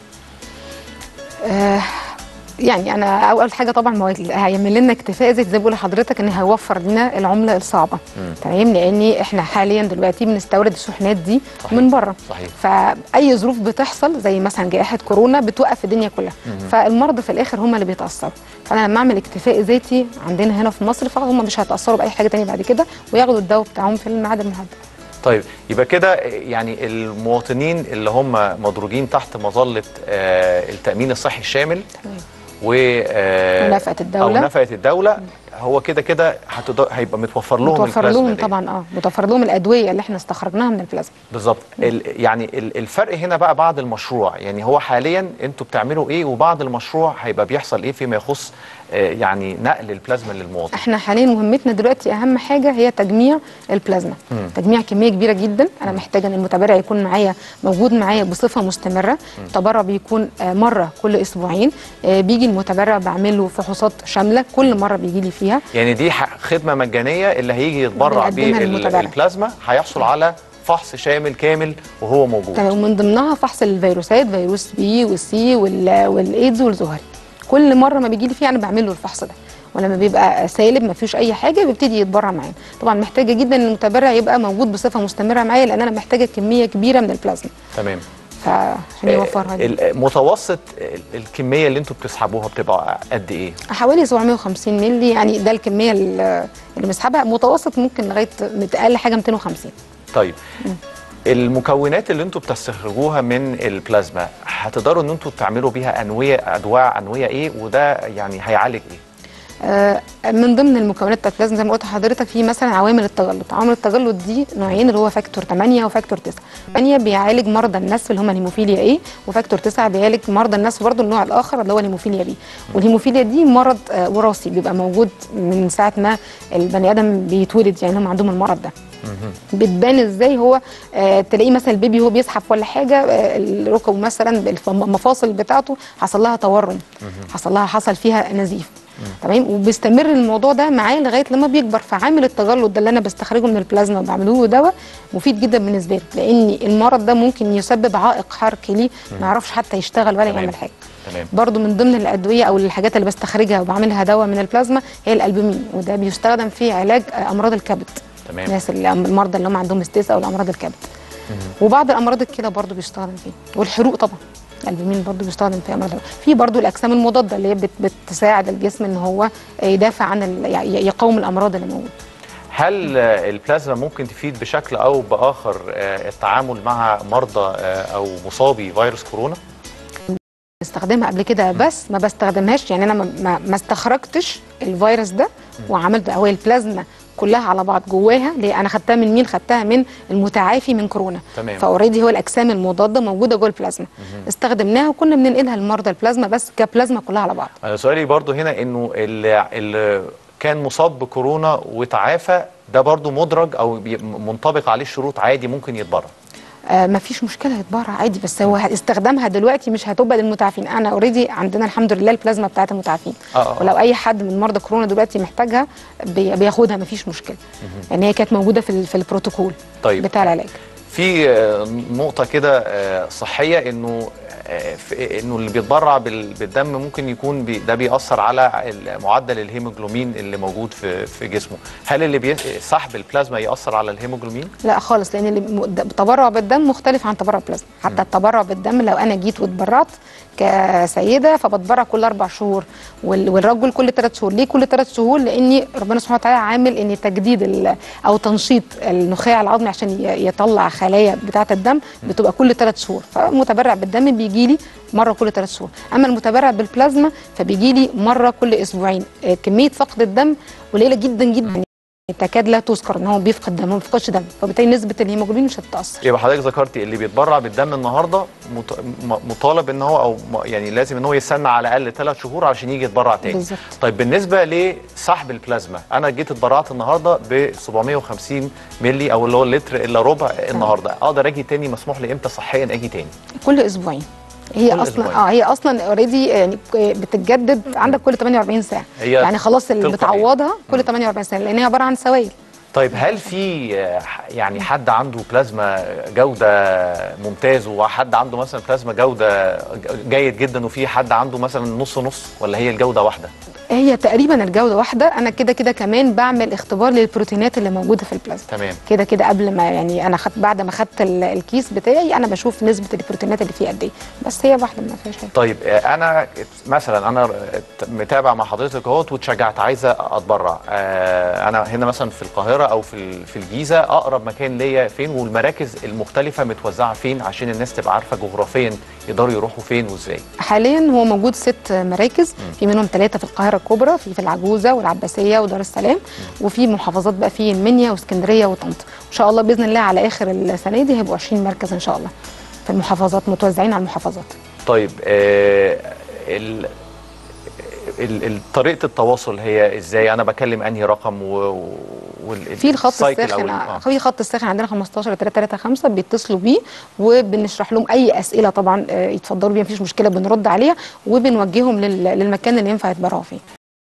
[SPEAKER 8] آه يعني انا اول حاجه طبعا ما هو هيعمل لنا اكتفاء زي زي ما بقول لحضرتك ان هيوفر لنا العمله الصعبه تمام لان احنا حاليا دلوقتي بنستورد الشحنات دي
[SPEAKER 1] صحيح.
[SPEAKER 8] من بره
[SPEAKER 1] صحيح.
[SPEAKER 8] فاي ظروف بتحصل زي مثلا جائحه كورونا بتوقف الدنيا كلها فالمرضى في الاخر هم اللي بيتاثروا فانا لما اعمل اكتفاء ذاتي عندنا هنا في مصر فهم مش هيتاثروا باي حاجه تانية بعد كده وياخدوا الدواء بتاعهم في الميعاد المحدد
[SPEAKER 1] طيب يبقى كده يعني المواطنين اللي هم مدروجين تحت مظله آه، التامين الصحي الشامل
[SPEAKER 8] تمام
[SPEAKER 1] و آه،
[SPEAKER 8] ونفقة الدولة.
[SPEAKER 1] او نفقه الدوله هو كده كده هتقدر- هيبقى متوفر لهم
[SPEAKER 8] متوفر
[SPEAKER 1] البلازما
[SPEAKER 8] لهم
[SPEAKER 1] دي.
[SPEAKER 8] طبعا اه متوفر لهم الادويه اللي احنا استخرجناها من البلازما
[SPEAKER 1] بالظبط ال- يعني ال- الفرق هنا بقى بعد المشروع يعني هو حاليا انتوا بتعملوا ايه وبعد المشروع هيبقى بيحصل ايه فيما يخص آه، يعني نقل البلازما للمواطن
[SPEAKER 8] احنا حاليا مهمتنا دلوقتي اهم حاجه هي تجميع البلازما تجميع كميه كبيره جدا انا محتاجه ان المتبرع يكون معايا موجود معايا بصفه مستمره التبرع بيكون آه، مره كل اسبوعين آه، بيجي المتبرع بعمل له فحوصات شامله كل مره بيجي لي فيها
[SPEAKER 1] يعني دي ح- خدمه مجانيه اللي هيجي يتبرع
[SPEAKER 8] بنقدمها للمتبرع.
[SPEAKER 1] بالبلازما هيحصل على فحص شامل كامل وهو موجود
[SPEAKER 8] تمام ومن ضمنها فحص الفيروسات فيروس بي والسي وال- والايدز والزهري كل مره ما بيجي لي فيها انا بعمل له الفحص ده ولما بيبقى سالب ما فيهوش اي حاجه بيبتدي يتبرع معانا طبعا محتاجه جدا ان المتبرع يبقى موجود بصفه مستمره معايا لان انا محتاجه كميه كبيره من البلازما
[SPEAKER 1] تمام
[SPEAKER 8] فعشان يوفرها لي.
[SPEAKER 1] ال- متوسط ال- الكميه اللي انتوا بتسحبوها بتبقى قد ايه
[SPEAKER 8] حوالي 750 مللي يعني ده الكميه اللي اللي بنسحبها متوسط ممكن لغايه مت- اقل حاجه 250
[SPEAKER 1] طيب المكونات اللي انتوا بتستخرجوها من البلازما هتقدروا ان انتوا تعملوا بيها انويه ادواع انويه ايه وده يعني هيعالج ايه
[SPEAKER 8] آه، من ضمن المكونات بتاعت البلازما زي ما قلت لحضرتك في مثلا عوامل التجلط عوامل التجلط دي نوعين اللي هو فاكتور 8 وفاكتور 9 8 بيعالج مرضى النسف اللي هم الهيموفيليا ايه وفاكتور 9 بيعالج مرضى النسف برضه النوع الاخر اللي هو الهيموفيليا بي والهيموفيليا دي مرض آه، وراثي بيبقى موجود من ساعه ما البني ادم بيتولد يعني هم عندهم المرض ده بتبان ازاي هو آه تلاقيه مثلا البيبي هو بيزحف ولا حاجه آه الركب مثلا الف- المفاصل بتاعته حصل لها تورم حصل لها حصل فيها نزيف تمام وبيستمر الموضوع ده معاه لغايه لما بيكبر فعامل التجلط ده اللي انا بستخرجه من البلازما وبعمله له دواء مفيد جدا بالنسبه له لان المرض ده ممكن يسبب عائق حركي ليه ما يعرفش حتى يشتغل ولا
[SPEAKER 1] تمام.
[SPEAKER 8] يعمل حاجه
[SPEAKER 1] تمام
[SPEAKER 8] برضو من ضمن الادويه او الحاجات اللي بستخرجها وبعملها دواء من البلازما هي الالبومين وده بيستخدم في علاج آه، امراض الكبد
[SPEAKER 1] تمام.
[SPEAKER 8] الناس اللي المرضى اللي هم عندهم استيس او الامراض الكبد وبعض الامراض الكلى برضو بيستخدم فيه والحروق طبعا الالبومين برضو بيستخدم في امراض الحروق. في برضو الاجسام المضاده اللي هي بت- بتساعد الجسم ان هو يدافع عن ال- ي- يقاوم الامراض اللي موجوده
[SPEAKER 1] هل آه، البلازما ممكن تفيد بشكل او باخر آه، التعامل مع مرضى آه، او مصابي فيروس كورونا
[SPEAKER 8] بستخدمها قبل كده بس ما بستخدمهاش يعني انا ما, ما, ما استخرجتش الفيروس ده وعملت هو البلازما كلها على بعض جواها ليه انا خدتها من مين خدتها من المتعافي من كورونا
[SPEAKER 1] تمام.
[SPEAKER 8] فاوريدي هو الاجسام المضاده موجوده جوه البلازما استخدمناها وكنا بننقلها لمرضى البلازما بس كبلازما كلها على بعض
[SPEAKER 1] انا سؤالي برضو هنا انه اللي, اللي كان مصاب بكورونا وتعافى ده برضو مدرج او بي- منطبق عليه الشروط عادي ممكن يتبرع
[SPEAKER 8] آه ما فيش مشكله يتبرع عادي بس هو استخدامها دلوقتي مش هتبقى للمتعافين انا اوريدي عندنا الحمد لله البلازما بتاعت المتعافين
[SPEAKER 1] آه، آه.
[SPEAKER 8] ولو اي حد من مرضى كورونا دلوقتي محتاجها بي- بياخدها ما فيش مشكله يعني هي كانت موجوده في ال- في البروتوكول
[SPEAKER 1] طيب.
[SPEAKER 8] بتاع العلاج
[SPEAKER 1] في آه، نقطة كده آه، صحية انه آه، في- انه اللي بيتبرع بال- بالدم ممكن يكون بي ده بيأثر على ال- معدل الهيموجلوبين اللي موجود في في جسمه، هل اللي بي سحب البلازما يأثر على الهيموجلوبين؟
[SPEAKER 8] لا خالص لان اللي م- د- التبرع بالدم مختلف عن تبرع البلازما حتى التبرع بالدم لو انا جيت واتبرعت كسيده فبتبرع كل اربع شهور وال- والرجل كل ثلاث شهور ليه كل ثلاث شهور لان ربنا سبحانه وتعالى عامل ان تجديد ال- او تنشيط النخاع العظمي عشان ي- يطلع خلايا بتاعه الدم بتبقى كل ثلاث شهور فالمتبرع بالدم بيجي لي مره كل ثلاث شهور اما المتبرع بالبلازما فبيجي لي مره كل اسبوعين آه، كميه فقد الدم قليله جدا جدا تكاد لا تذكر ان هو بيفقد دم ما بيفقدش دم فبالتالي نسبه الهيموجلوبين مش هتتاثر
[SPEAKER 1] يبقى حضرتك ذكرتي اللي بيتبرع بالدم النهارده مط- م- مطالب ان هو او م- يعني لازم ان هو يستنى على الاقل ثلاث شهور عشان يجي يتبرع تاني.
[SPEAKER 8] بالظبط.
[SPEAKER 1] طيب بالنسبه لسحب البلازما انا جيت اتبرعت النهارده ب 750 مللي او اللي هو اللتر الا ربع النهارده اقدر اجي تاني مسموح لي امتى صحيا اجي تاني؟
[SPEAKER 8] كل اسبوعين هي
[SPEAKER 1] كل
[SPEAKER 8] اصلا
[SPEAKER 1] أسبوعين.
[SPEAKER 8] اه هي اصلا اوريدي يعني بتتجدد عندك كل 48 ساعه
[SPEAKER 1] هي
[SPEAKER 8] يعني خلاص اللي
[SPEAKER 1] تلقائية.
[SPEAKER 8] بتعوضها كل 48 ساعه لان هي عباره عن سوائل
[SPEAKER 1] طيب هل في آه، يعني حد عنده بلازما جوده ممتاز وحد عنده مثلا بلازما جوده جيد جدا وفي حد عنده مثلا نص نص ولا هي الجوده واحده؟
[SPEAKER 8] هي تقريبا الجوده واحده انا كده كده كمان بعمل اختبار للبروتينات اللي موجوده في البلازما
[SPEAKER 1] تمام
[SPEAKER 8] كده كده قبل ما يعني انا خدت بعد ما خدت ال- الكيس بتاعي انا بشوف نسبه البروتينات اللي فيه قد ايه بس هي واحده ما فيهاش حاجه
[SPEAKER 1] طيب آه، انا مثلا انا متابع مع حضرتك اهوت واتشجعت عايزه اتبرع آه، انا هنا مثلا في القاهره او في ال- في الجيزه اقرب مكان ليا فين والمراكز المختلفه متوزعه فين عشان الناس تبقى عارفه جغرافيا يقدروا يروحوا فين وازاي
[SPEAKER 8] حاليا هو موجود ست مراكز في منهم ثلاثه في القاهره الكبرى في في العجوزه والعباسيه ودار السلام وفي محافظات بقى في المنيا واسكندريه وطنطا ان شاء الله باذن الله على اخر السنه دي هيبقوا 20 مركز ان شاء الله في المحافظات متوزعين على المحافظات
[SPEAKER 1] طيب آه، ال ال- ال- طريقه التواصل هي ازاي انا بكلم انهي رقم و وال-
[SPEAKER 8] في الخط
[SPEAKER 1] السايكل أو
[SPEAKER 8] الساخن
[SPEAKER 1] ال- آه.
[SPEAKER 8] في خط الساخن عندنا 15 335 بيتصلوا بيه وبنشرح لهم اي اسئله طبعا آه، يتفضلوا بيها مفيش مشكله بنرد عليها وبنوجههم لل- للمكان اللي ينفع يتبرعوا فيه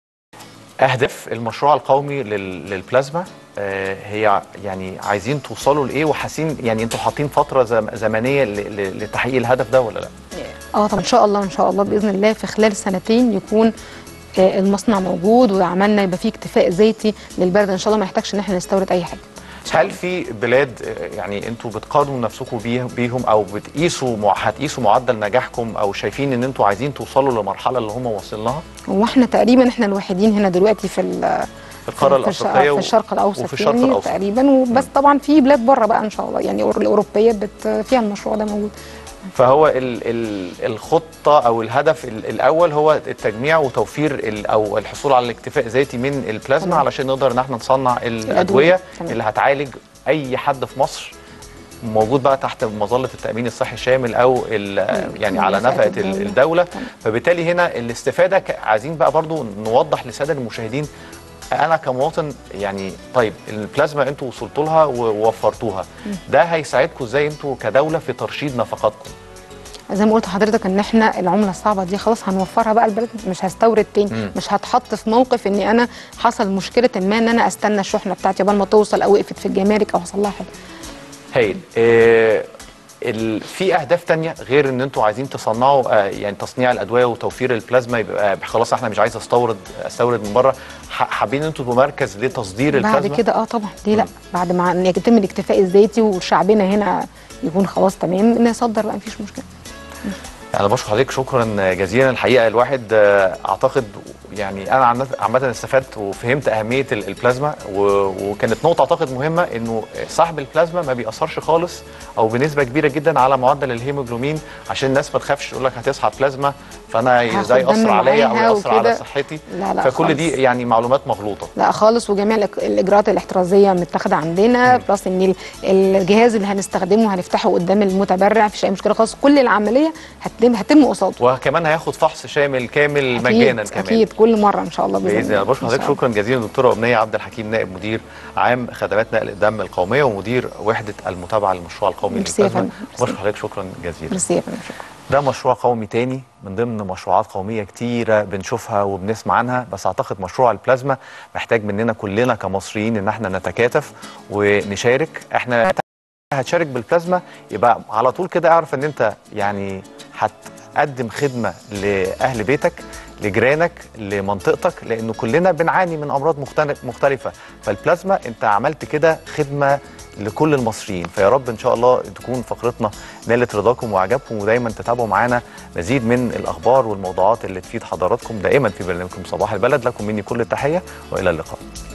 [SPEAKER 1] اهداف المشروع القومي لل- للبلازما آه، هي يعني عايزين توصلوا لايه وحاسين يعني انتوا حاطين فتره زم- زمنيه ل- ل- لتحقيق الهدف ده ولا لا؟
[SPEAKER 8] اه طبعا ان شاء الله ان شاء الله باذن الله في خلال سنتين يكون آه، المصنع موجود وعملنا يبقى فيه اكتفاء ذاتي للبلد ان شاء الله ما يحتاجش ان احنا نستورد اي حاجه
[SPEAKER 1] هل في بلاد آه، يعني انتوا بتقارنوا نفسكم بيه- بيهم او بتقيسوا مع- هتقيسوا معدل نجاحكم او شايفين ان انتوا عايزين توصلوا للمرحله اللي هم واصلين لها
[SPEAKER 8] هو احنا تقريبا احنا الوحيدين هنا دلوقتي في ال-
[SPEAKER 1] في القاره
[SPEAKER 8] في الش-
[SPEAKER 1] الافريقيه
[SPEAKER 8] في الشرق الاوسط
[SPEAKER 1] وفي الشرق
[SPEAKER 8] يعني
[SPEAKER 1] الاوسط
[SPEAKER 8] تقريبا وبس طبعا في بلاد بره بقى ان شاء الله يعني الأور- الاوروبيه بت فيها المشروع ده موجود
[SPEAKER 1] فهو ال ال الخطه او الهدف ال الاول هو التجميع وتوفير ال او الحصول على الاكتفاء ذاتي من البلازما
[SPEAKER 8] تمام.
[SPEAKER 1] علشان نقدر ان احنا نصنع
[SPEAKER 8] الأدوية.
[SPEAKER 1] الادويه
[SPEAKER 8] تمام.
[SPEAKER 1] اللي هتعالج اي حد في مصر موجود بقى تحت مظله التامين الصحي الشامل او ال- يعني على
[SPEAKER 8] نفقة
[SPEAKER 1] نفقه
[SPEAKER 8] الدولة.
[SPEAKER 1] ال- الدوله
[SPEAKER 8] تمام.
[SPEAKER 1] فبالتالي هنا الاستفاده ك- عايزين بقى برضو نوضح للساده المشاهدين انا كمواطن يعني طيب البلازما انتوا وصلتوا لها ووفرتوها ده هيساعدكم ازاي انتوا كدوله في ترشيد نفقاتكم
[SPEAKER 8] زي ما قلت لحضرتك ان احنا العمله الصعبه دي خلاص هنوفرها بقى البلد مش هستورد تاني
[SPEAKER 1] مم.
[SPEAKER 8] مش هتحط في موقف اني انا حصل مشكله ما ان انا استنى الشحنه بتاعتي قبل ما توصل او وقفت في الجمارك او حصل لها حاجه
[SPEAKER 1] هايل آه ال... في اهداف تانية غير ان انتوا عايزين تصنعوا آه يعني تصنيع الادويه وتوفير البلازما يبقى خلاص احنا مش عايز استورد استورد من بره ح- حابين انتوا تبقوا مركز لتصدير
[SPEAKER 8] بعد
[SPEAKER 1] البلازما
[SPEAKER 8] كده اه طبعا ليه لا بعد ما ان يتم الاكتفاء الذاتي وشعبنا هنا يكون خلاص تمام نصدر بقى مفيش مشكله
[SPEAKER 1] انا بشكر حضرتك شكرا جزيلا الحقيقه الواحد آه، اعتقد يعني انا عن نف- عامه استفدت وفهمت اهميه ال- البلازما و- وكانت نقطه اعتقد مهمه انه صاحب البلازما ما بيأثرش خالص او بنسبه كبيره جدا على معدل الهيموجلوبين عشان الناس ما تخافش تقول لك هتصحى بلازما فانا
[SPEAKER 8] هاخد
[SPEAKER 1] ده يأثر
[SPEAKER 8] دم
[SPEAKER 1] عليا او
[SPEAKER 8] معاها
[SPEAKER 1] يأثر على
[SPEAKER 8] وكده.
[SPEAKER 1] صحتي
[SPEAKER 8] لا لا
[SPEAKER 1] فكل دي
[SPEAKER 8] خالص.
[SPEAKER 1] يعني معلومات مغلوطه
[SPEAKER 8] لا خالص وجميع الإك- الاجراءات الاحترازيه متاخده عندنا بلس ان ال- الجهاز اللي هنستخدمه هنفتحه قدام المتبرع مفيش اي مشكله خالص كل العمليه هتتم هتتم قصاده
[SPEAKER 1] وكمان هياخد فحص شامل كامل مجانا
[SPEAKER 8] أكيد
[SPEAKER 1] كمان
[SPEAKER 8] اكيد كل مره ان شاء الله باذن
[SPEAKER 1] باذن الله
[SPEAKER 8] الله
[SPEAKER 1] بشكر
[SPEAKER 8] إن
[SPEAKER 1] حضرتك
[SPEAKER 8] شاء الله.
[SPEAKER 1] شكرا جزيلا دكتوره امنيه عبد الحكيم نائب مدير عام خدمات نقل الدم القوميه ومدير وحده المتابعه للمشروع القومي
[SPEAKER 8] ميرسي يا
[SPEAKER 1] للبلازما
[SPEAKER 8] فندم.
[SPEAKER 1] بشكر حضرتك شكرا جزيلا
[SPEAKER 8] ميرسي يا فندم شكرا
[SPEAKER 1] ده مشروع قومي تاني من ضمن مشروعات قوميه كتيره بنشوفها وبنسمع عنها بس اعتقد مشروع البلازما محتاج مننا كلنا كمصريين ان احنا نتكاتف ونشارك احنا هتشارك بالبلازما يبقى على طول كده اعرف ان انت يعني هتقدم خدمه لاهل بيتك لجيرانك لمنطقتك لانه كلنا بنعاني من امراض مختلف- مختلفه فالبلازما انت عملت كده خدمه لكل المصريين فيا رب ان شاء الله تكون فقرتنا نالت رضاكم واعجابكم ودايما تتابعوا معانا مزيد من الاخبار والموضوعات اللي تفيد حضراتكم دائما في برنامجكم صباح البلد لكم مني كل التحيه والى اللقاء